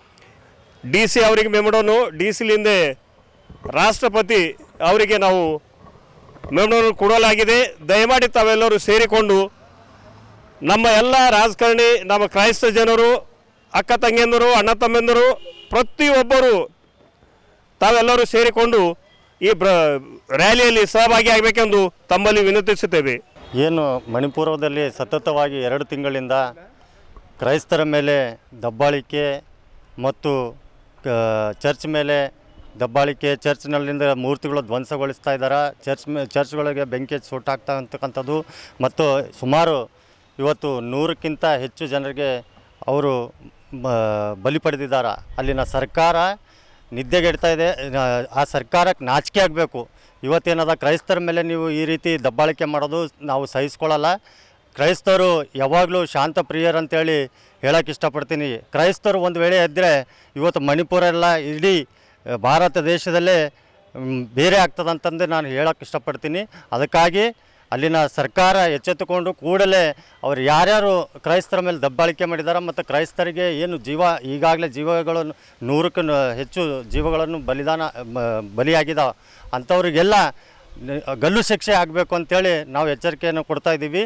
Speaker 10: ಡಿ ಸಿ ಅವರಿಗೆ ಮೆಮಡೋನು ಡಿ ಸಿಲಿಂದೆ ರಾಷ್ಟ್ರಪತಿ ಅವರಿಗೆ ನಾವು ಮೆಮಡೋನು ಕೊಡಲಾಗಿದೆ ದಯಮಾಡಿ ತಾವೆಲ್ಲರೂ ಸೇರಿಕೊಂಡು ನಮ್ಮ ಎಲ್ಲ ರಾಜಕಾರಣಿ ನಮ್ಮ ಕ್ರೈಸ್ತ ಜನರು ಅಕ್ಕ ತಂಗಿಯಂದರು ಅಣ್ಣ ತಮ್ಮೆಂದರು ಪ್ರತಿಯೊಬ್ಬರು ತಾವೆಲ್ಲರೂ ಸೇರಿಕೊಂಡು ಈ ಬ್ರ ರ್ಯಾಲಿಯಲ್ಲಿ ಸಹಭಾಗಿಯಾಗಬೇಕೆಂದು ತಮ್ಮಲ್ಲಿ ವಿನಂತಿಸುತ್ತೇವೆ
Speaker 11: ಏನು ಮಣಿಪುರದಲ್ಲಿ ಸತತವಾಗಿ ಎರಡು ತಿಂಗಳಿಂದ ಕ್ರೈಸ್ತರ ಮೇಲೆ ದಬ್ಬಾಳಿಕೆ ಮತ್ತು ಕ- ಚರ್ಚ್ ಮೇಲೆ ದಬ್ಬಾಳಿಕೆ ಚರ್ಚ್ನಲ್ಲಿಂದ ಮೂರ್ತಿಗಳು ಧ್ವಂಸಗೊಳಿಸ್ತಾ ಇದ್ದಾರೆ ಚರ್ಚ್ ಮೇ ಚರ್ಚ್ಗಳಿಗೆ ಬೆಂಕಿ ಹಚ್ಚಿ ಸುಟ್ಟಾಗ್ತಾ ಅಂತಕ್ಕಂಥದ್ದು ಮತ್ತು ಸುಮಾರು ಇವತ್ತು ನೂರಕ್ಕಿಂತ ಹೆಚ್ಚು ಜನರಿಗೆ ಅವರು ಬ- ಬಲಿ ಪಡೆದಿದ್ದಾರೆ ಅಲ್ಲಿನ ಸರ್ಕಾರ ನಿದ್ದೆಗೆಡ್ತಾ ಇದೆ ಆ- ಆ ಸರ್ಕಾರಕ್ಕೆ ನಾಚಿಕೆ ಆಗಬೇಕು ಇವತ್ತೇನದ ಕ್ರೈಸ್ತರ ಮೇಲೆ ನೀವು ಈ ರೀತಿ ದಬ್ಬಾಳಿಕೆ ಮಾಡೋದು ನಾವು ಸಹಿಸ್ಕೊಳ್ಳಲ್ಲ ಕ್ರೈಸ್ತರು ಯಾವಾಗಲೂ ಶಾಂತ ಪ್ರಿಯರಂತೇಳಿ ಹೇಳಕ್ಕೆ ಇಷ್ಟಪಡ್ತೀನಿ ಕ್ರೈಸ್ತರು ಒಂದು ವೇಳೆ ಇದ್ದರೆ ಇವತ್ತು ಮಣಿಪುರ ಎಲ್ಲ ಇಡೀ ಭಾರತ ದೇಶದಲ್ಲೇ ಮ್, ಬೇರೆ ಆಗ್ತದಂತಂದು ನಾನು ಹೇಳಕ್ಕೆ ಇಷ್ಟಪಡ್ತೀನಿ ಅದಕ್ಕಾಗಿ ಅಲ್ಲಿನ ಸರ್ಕಾರ ಎಚ್ಚೆತ್ತುಕೊಂಡು ಕೂಡಲೇ ಅವರು ಯಾರ್ಯಾರು ಕ್ರೈಸ್ತರ ಮೇಲೆ ದಬ್ಬಾಳಿಕೆ ಮಾಡಿದ್ದಾರೆ ಮತ್ತು ಕ್ರೈಸ್ತರಿಗೆ ಏನು ಜೀವ ಈಗಾಗಲೇ ಜೀವಗಳನ್ನು ನೂರಕ್ಕೂ ನ- ಹೆಚ್ಚು ಜೀವಗಳನ್ನು ಬಲಿದಾನ ಮ- ಬಲಿಯಾಗಿದ್ದಾವೆ ಅಂಥವ್ರಿಗೆಲ್ಲ ನ- ಗಲ್ಲು ಶಿಕ್ಷೆ ಆಗಬೇಕು ಅಂತೇಳಿ ನಾವು ಎಚ್ಚರಿಕೆಯನ್ನು ಕೊಡ್ತಾ ಇದ್ದೀವಿ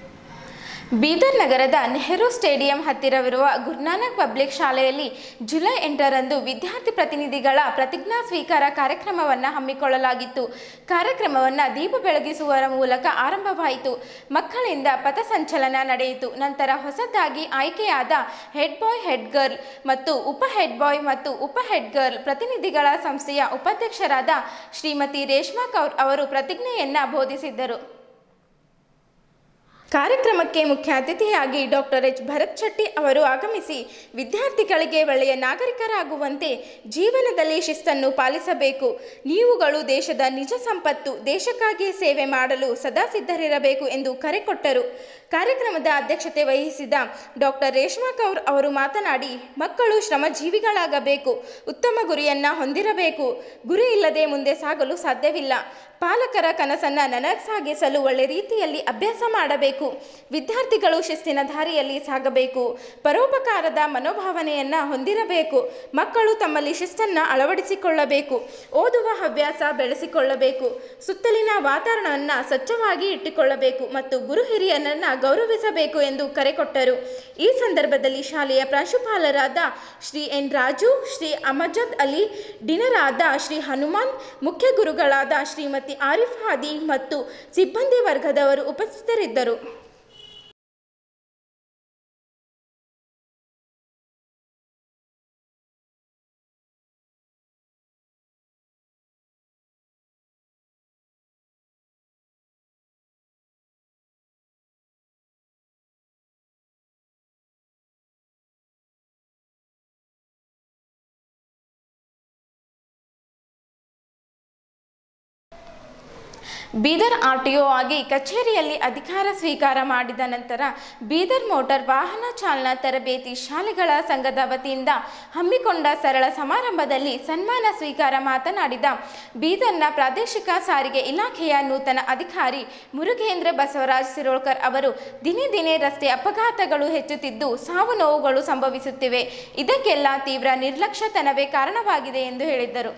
Speaker 1: ಬೀದರ್ ನಗರದ ನೆಹರು ಸ್ಟೇಡಿಯಂ ಹತ್ತಿರವಿರುವ ಗುರುನಾನಕ್ ಪಬ್ಲಿಕ್ ಶಾಲೆಯಲ್ಲಿ ಜುಲೈ ಎಂಟರಂದು ವಿದ್ಯಾರ್ಥಿ ಪ್ರತಿನಿಧಿಗಳ ಪ್ರತಿಜ್ಞಾ ಸ್ವೀಕಾರ ಕಾರ್ಯಕ್ರಮವನ್ನು ಹಮ್ಮಿಕೊಳ್ಳಲಾಗಿತ್ತು ಕಾರ್ಯಕ್ರಮವನ್ನು ದೀಪ ಬೆಳಗಿಸುವ ಮೂಲಕ ಆರಂಭವಾಯಿತು ಮಕ್ಕಳಿಂದ ಪಥಸಂಚಲನ ನಡೆಯಿತು ನಂತರ ಹೊಸದಾಗಿ ಆಯ್ಕೆಯಾದ ಹೆಡ್ ಬಾಯ್ ಹೆಡ್ ಗರ್ಲ್ ಮತ್ತು ಉಪ ಹೆಡ್ ಬಾಯ್ ಮತ್ತು ಉಪ ಹೆಡ್ ಗರ್ಲ್ ಪ್ರತಿನಿಧಿಗಳ ಸಂಸ್ಥೆಯ ಉಪಾಧ್ಯಕ್ಷರಾದ ಶ್ರೀಮತಿ ರೇಷ್ಮಾ ಕೌರ್ ಅವರು ಪ್ರತಿಜ್ಞೆಯನ್ನ ಬೋಧಿಸಿದ್ದರು ಕಾರ್ಯಕ್ರಮಕ್ಕೆ ಮುಖ್ಯ ಅತಿಥಿಯಾಗಿ ಡಾಕ್ಟರ್ ಎಚ್ ಭರತ್ ಶೆಟ್ಟಿ ಅವರು ಆಗಮಿಸಿ ವಿದ್ಯಾರ್ಥಿಗಳಿಗೆ ಒಳ್ಳೆಯ ನಾಗರಿಕರಾಗುವಂತೆ ಜೀವನದಲ್ಲಿ ಶಿಸ್ತನ್ನು ಪಾಲಿಸಬೇಕು ನೀವುಗಳು ದೇಶದ ನಿಜ ಸಂಪತ್ತು ದೇಶಕ್ಕಾಗಿ ಸೇವೆ ಮಾಡಲು ಸದಾ ಸಿದ್ಧರಿರಬೇಕು ಎಂದು ಕರೆ ಕೊಟ್ಟರು ಕಾರ್ಯಕ್ರಮದ ಅಧ್ಯಕ್ಷತೆ ವಹಿಸಿದ ಡಾಕ್ಟರ್ ರೇಷ್ಮಾ ಕೌರ್ ಅವರು ಮಾತನಾಡಿ ಮಕ್ಕಳು ಶ್ರಮಜೀವಿಗಳಾಗಬೇಕು ಉತ್ತಮ ಗುರಿಯನ್ನ ಹೊಂದಿರಬೇಕು ಗುರಿ ಇಲ್ಲದೆ ಮುಂದೆ ಸಾಗಲು ಸಾಧ್ಯವಿಲ್ಲ ಪಾಲಕರ ಕನಸನ್ನ ನನಸಾಗಿಸಲು ಒಳ್ಳೆ ರೀತಿಯಲ್ಲಿ ಅಭ್ಯಾಸ ಮಾಡಬೇಕು ವಿದ್ಯಾರ್ಥಿಗಳು ಶಿಸ್ತಿನ ದಾರಿಯಲ್ಲಿ ಸಾಗಬೇಕು ಪರೋಪಕಾರದ ಮನೋಭಾವನೆಯನ್ನ ಹೊಂದಿರಬೇಕು ಮಕ್ಕಳು ತಮ್ಮಲ್ಲಿ ಶಿಸ್ತನ್ನ ಅಳವಡಿಸಿಕೊಳ್ಳಬೇಕು ಓದುವ ಹವ್ಯಾಸ ಬೆಳೆಸಿಕೊಳ್ಳಬೇಕು ಸುತ್ತಲಿನ ವಾತಾವರಣವನ್ನು ಸ್ವಚ್ಛವಾಗಿ ಇಟ್ಟುಕೊಳ್ಳಬೇಕು ಮತ್ತು ಗುರು ಹಿರಿಯರನ್ನ ಗೌರವಿಸಬೇಕು ಎಂದು ಕರೆ ಕೊಟ್ಟರು ಈ ಸಂದರ್ಭದಲ್ಲಿ ಶಾಲೆಯ ಪ್ರಾಂಶುಪಾಲರಾದ ಶ್ರೀ ಎನ್ ರಾಜು ಶ್ರೀ ಅಮಜದ್ ಅಲಿ ಡಿನರಾದ ಶ್ರೀ ಹನುಮಾನ್ ಮುಖ್ಯ ಗುರುಗಳಾದ ಶ್ರೀಮತಿ ಆರಿಫ್ ಹಾದಿ ಮತ್ತು ಸಿಬ್ಬಂದಿ ವರ್ಗದವರು ಉಪಸ್ಥಿತರಿದ್ದರು ಬೀದರ್ ಆರ್ಟಿಒ ಆಗಿ ಕಚೇರಿಯಲ್ಲಿ ಅಧಿಕಾರ ಸ್ವೀಕಾರ ಮಾಡಿದ ನಂತರ ಬೀದರ್ ಮೋಟಾರ್ ವಾಹನ ಚಾಲನಾ ತರಬೇತಿ ಶಾಲೆಗಳ ಸಂಘದ ವತಿಯಿಂದ ಹಮ್ಮಿಕೊಂಡ ಸರಳ ಸಮಾರಂಭದಲ್ಲಿ ಸನ್ಮಾನ ಸ್ವೀಕಾರ ಮಾತನಾಡಿದ ಬೀದರ್ನ ಪ್ರಾದೇಶಿಕ ಸಾರಿಗೆ ಇಲಾಖೆಯ ನೂತನ ಅಧಿಕಾರಿ ಮುರುಗೇಂದ್ರ ಬಸವರಾಜ್ ಸಿರೋಳ್ಕರ್ ಅವರು ದಿನೇ ದಿನೇ ರಸ್ತೆ ಅಪಘಾತಗಳು ಹೆಚ್ಚುತ್ತಿದ್ದು ಸಾವು ನೋವುಗಳು ಸಂಭವಿಸುತ್ತಿವೆ ಇದಕ್ಕೆಲ್ಲ ತೀವ್ರ ನಿರ್ಲಕ್ಷ್ಯತನವೇ ಕಾರಣವಾಗಿದೆ ಎಂದು ಹೇಳಿದ್ದರು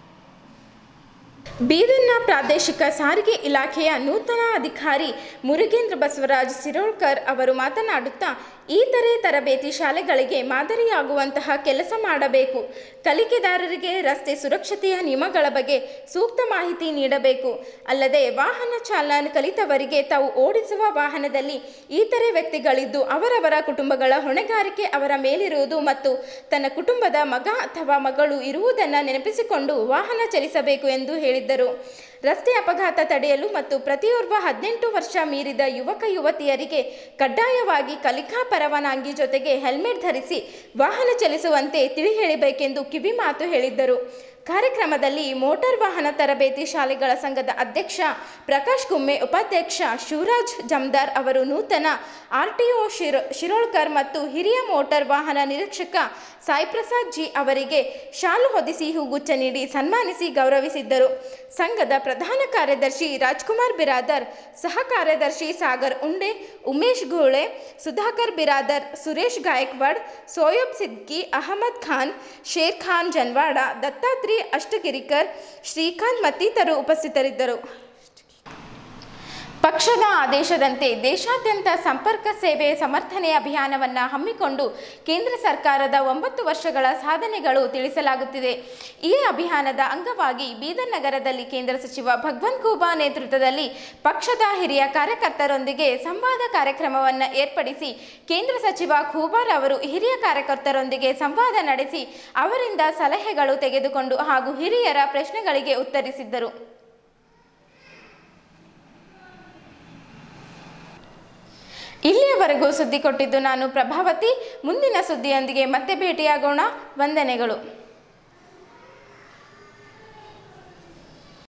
Speaker 1: ಬೀದರ್ನ ಪ್ರಾದೇಶಿಕ ಸಾರಿಗೆ ಇಲಾಖೆಯ ನೂತನ ಅಧಿಕಾರಿ ಮುರುಗೇಂದ್ರ ಬಸವರಾಜ್ ಸಿರೋಳ್ಕರ್ ಅವರು ಮಾತನಾಡುತ್ತಾ ಇತರೆ ತರಬೇತಿ ಶಾಲೆಗಳಿಗೆ ಮಾದರಿಯಾಗುವಂತಹ ಕೆಲಸ ಮಾಡಬೇಕು ಕಲಿಕೆದಾರರಿಗೆ ರಸ್ತೆ ಸುರಕ್ಷತೆಯ ನಿಯಮಗಳ ಬಗ್ಗೆ ಸೂಕ್ತ ಮಾಹಿತಿ ನೀಡಬೇಕು ಅಲ್ಲದೆ ವಾಹನ ಚಾಲನ ಕಲಿತವರಿಗೆ ತಾವು ಓಡಿಸುವ ವಾಹನದಲ್ಲಿ ಇತರೆ ವ್ಯಕ್ತಿಗಳಿದ್ದು ಅವರವರ ಕುಟುಂಬಗಳ ಹೊಣೆಗಾರಿಕೆ ಅವರ ಮೇಲಿರುವುದು ಮತ್ತು ತನ್ನ ಕುಟುಂಬದ ಮಗ ಅಥವಾ ಮಗಳು ಇರುವುದನ್ನು ನೆನಪಿಸಿಕೊಂಡು ವಾಹನ ಚಲಿಸಬೇಕು ಎಂದು ಹೇಳಿದ್ದರು ಹೇಳಿದರು ರಸ್ತೆ ಅಪಘಾತ ತಡೆಯಲು ಮತ್ತು ಪ್ರತಿಯೋರ್ವ ಹದಿನೆಂಟು ವರ್ಷ ಮೀರಿದ ಯುವಕ ಯುವತಿಯರಿಗೆ ಕಡ್ಡಾಯವಾಗಿ ಕಲಿಕಾ ಪರವಾನಗಿ ಜೊತೆಗೆ ಹೆಲ್ಮೆಟ್ ಧರಿಸಿ ವಾಹನ ಚಲಿಸುವಂತೆ ತಿಳಿ ಹೇಳಬೇಕೆಂದು ಕಿವಿಮಾತು ಹೇಳಿದ್ದರು ಕಾರ್ಯಕ್ರಮದಲ್ಲಿ ಮೋಟಾರ್ ವಾಹನ ತರಬೇತಿ ಶಾಲೆಗಳ ಸಂಘದ ಅಧ್ಯಕ್ಷ ಪ್ರಕಾಶ್ ಕುಮ್ಮೆ ಉಪಾಧ್ಯಕ್ಷ ಶಿವರಾಜ್ ಜಮ್ದಾರ್ ಅವರು ನೂತನ ಆರ್ಟಿಒ ಶಿರೋ ಶಿರೋಳ್ಕರ್ ಮತ್ತು ಹಿರಿಯ ಮೋಟಾರ್ ವಾಹನ ನಿರೀಕ್ಷಕ ಸಾಯಿ ಪ್ರಸಾದ್ ಜಿ ಅವರಿಗೆ ಶಾಲು ಹೊದಿಸಿ ಹೂಗುಚ್ಛ ನೀಡಿ ಸನ್ಮಾನಿಸಿ ಗೌರವಿಸಿದ್ದರು ಸಂಘದ ಪ್ರಧಾನ ಕಾರ್ಯದರ್ಶಿ ರಾಜ್ಕುಮಾರ್ ಬಿರಾದರ್ ಸಹ ಕಾರ್ಯದರ್ಶಿ ಸಾಗರ್ ಉಂಡೆ ಉಮೇಶ್ ಘೋಳೆ ಸುಧಾಕರ್ ಬಿರಾದರ್ ಸುರೇಶ್ ಗಾಯಕ್ವಾಡ್ ಸೋಯಬ್ ಸಿದ್ಕಿ ಅಹಮದ್ ಖಾನ್ ಶೇರ್ ಖಾನ್ ಜನ್ವಾಡ ದತ್ತಾತ್ರಿ ಅಷ್ಟಗಿರಿಕರ್ ಶ್ರೀಕಾಂತ್ ಮತ್ತಿತರರು ಉಪಸ್ಥಿತರಿದ್ದರು ಪಕ್ಷದ ಆದೇಶದಂತೆ ದೇಶಾದ್ಯಂತ ಸಂಪರ್ಕ ಸೇವೆ ಸಮರ್ಥನೆ ಅಭಿಯಾನವನ್ನು ಹಮ್ಮಿಕೊಂಡು ಕೇಂದ್ರ ಸರ್ಕಾರದ ಒಂಬತ್ತು ವರ್ಷಗಳ ಸಾಧನೆಗಳು ತಿಳಿಸಲಾಗುತ್ತಿದೆ ಈ ಅಭಿಯಾನದ ಅಂಗವಾಗಿ ಬೀದರ್ ನಗರದಲ್ಲಿ ಕೇಂದ್ರ ಸಚಿವ ಭಗವಂತ್ ಖೂಬಾ ನೇತೃತ್ವದಲ್ಲಿ ಪಕ್ಷದ ಹಿರಿಯ ಕಾರ್ಯಕರ್ತರೊಂದಿಗೆ ಸಂವಾದ ಕಾರ್ಯಕ್ರಮವನ್ನು ಏರ್ಪಡಿಸಿ ಕೇಂದ್ರ ಸಚಿವ ಖೂಬಾರ್ ಅವರು ಹಿರಿಯ ಕಾರ್ಯಕರ್ತರೊಂದಿಗೆ ಸಂವಾದ ನಡೆಸಿ ಅವರಿಂದ ಸಲಹೆಗಳು ತೆಗೆದುಕೊಂಡು ಹಾಗೂ ಹಿರಿಯರ ಪ್ರಶ್ನೆಗಳಿಗೆ ಉತ್ತರಿಸಿದ್ದರು ಇಲ್ಲಿಯವರೆಗೂ ಸುದ್ದಿ ಕೊಟ್ಟಿದ್ದು ನಾನು ಪ್ರಭಾವತಿ ಮುಂದಿನ ಸುದ್ದಿಯೊಂದಿಗೆ ಮತ್ತೆ ಭೇಟಿಯಾಗೋಣ ವಂದನೆಗಳು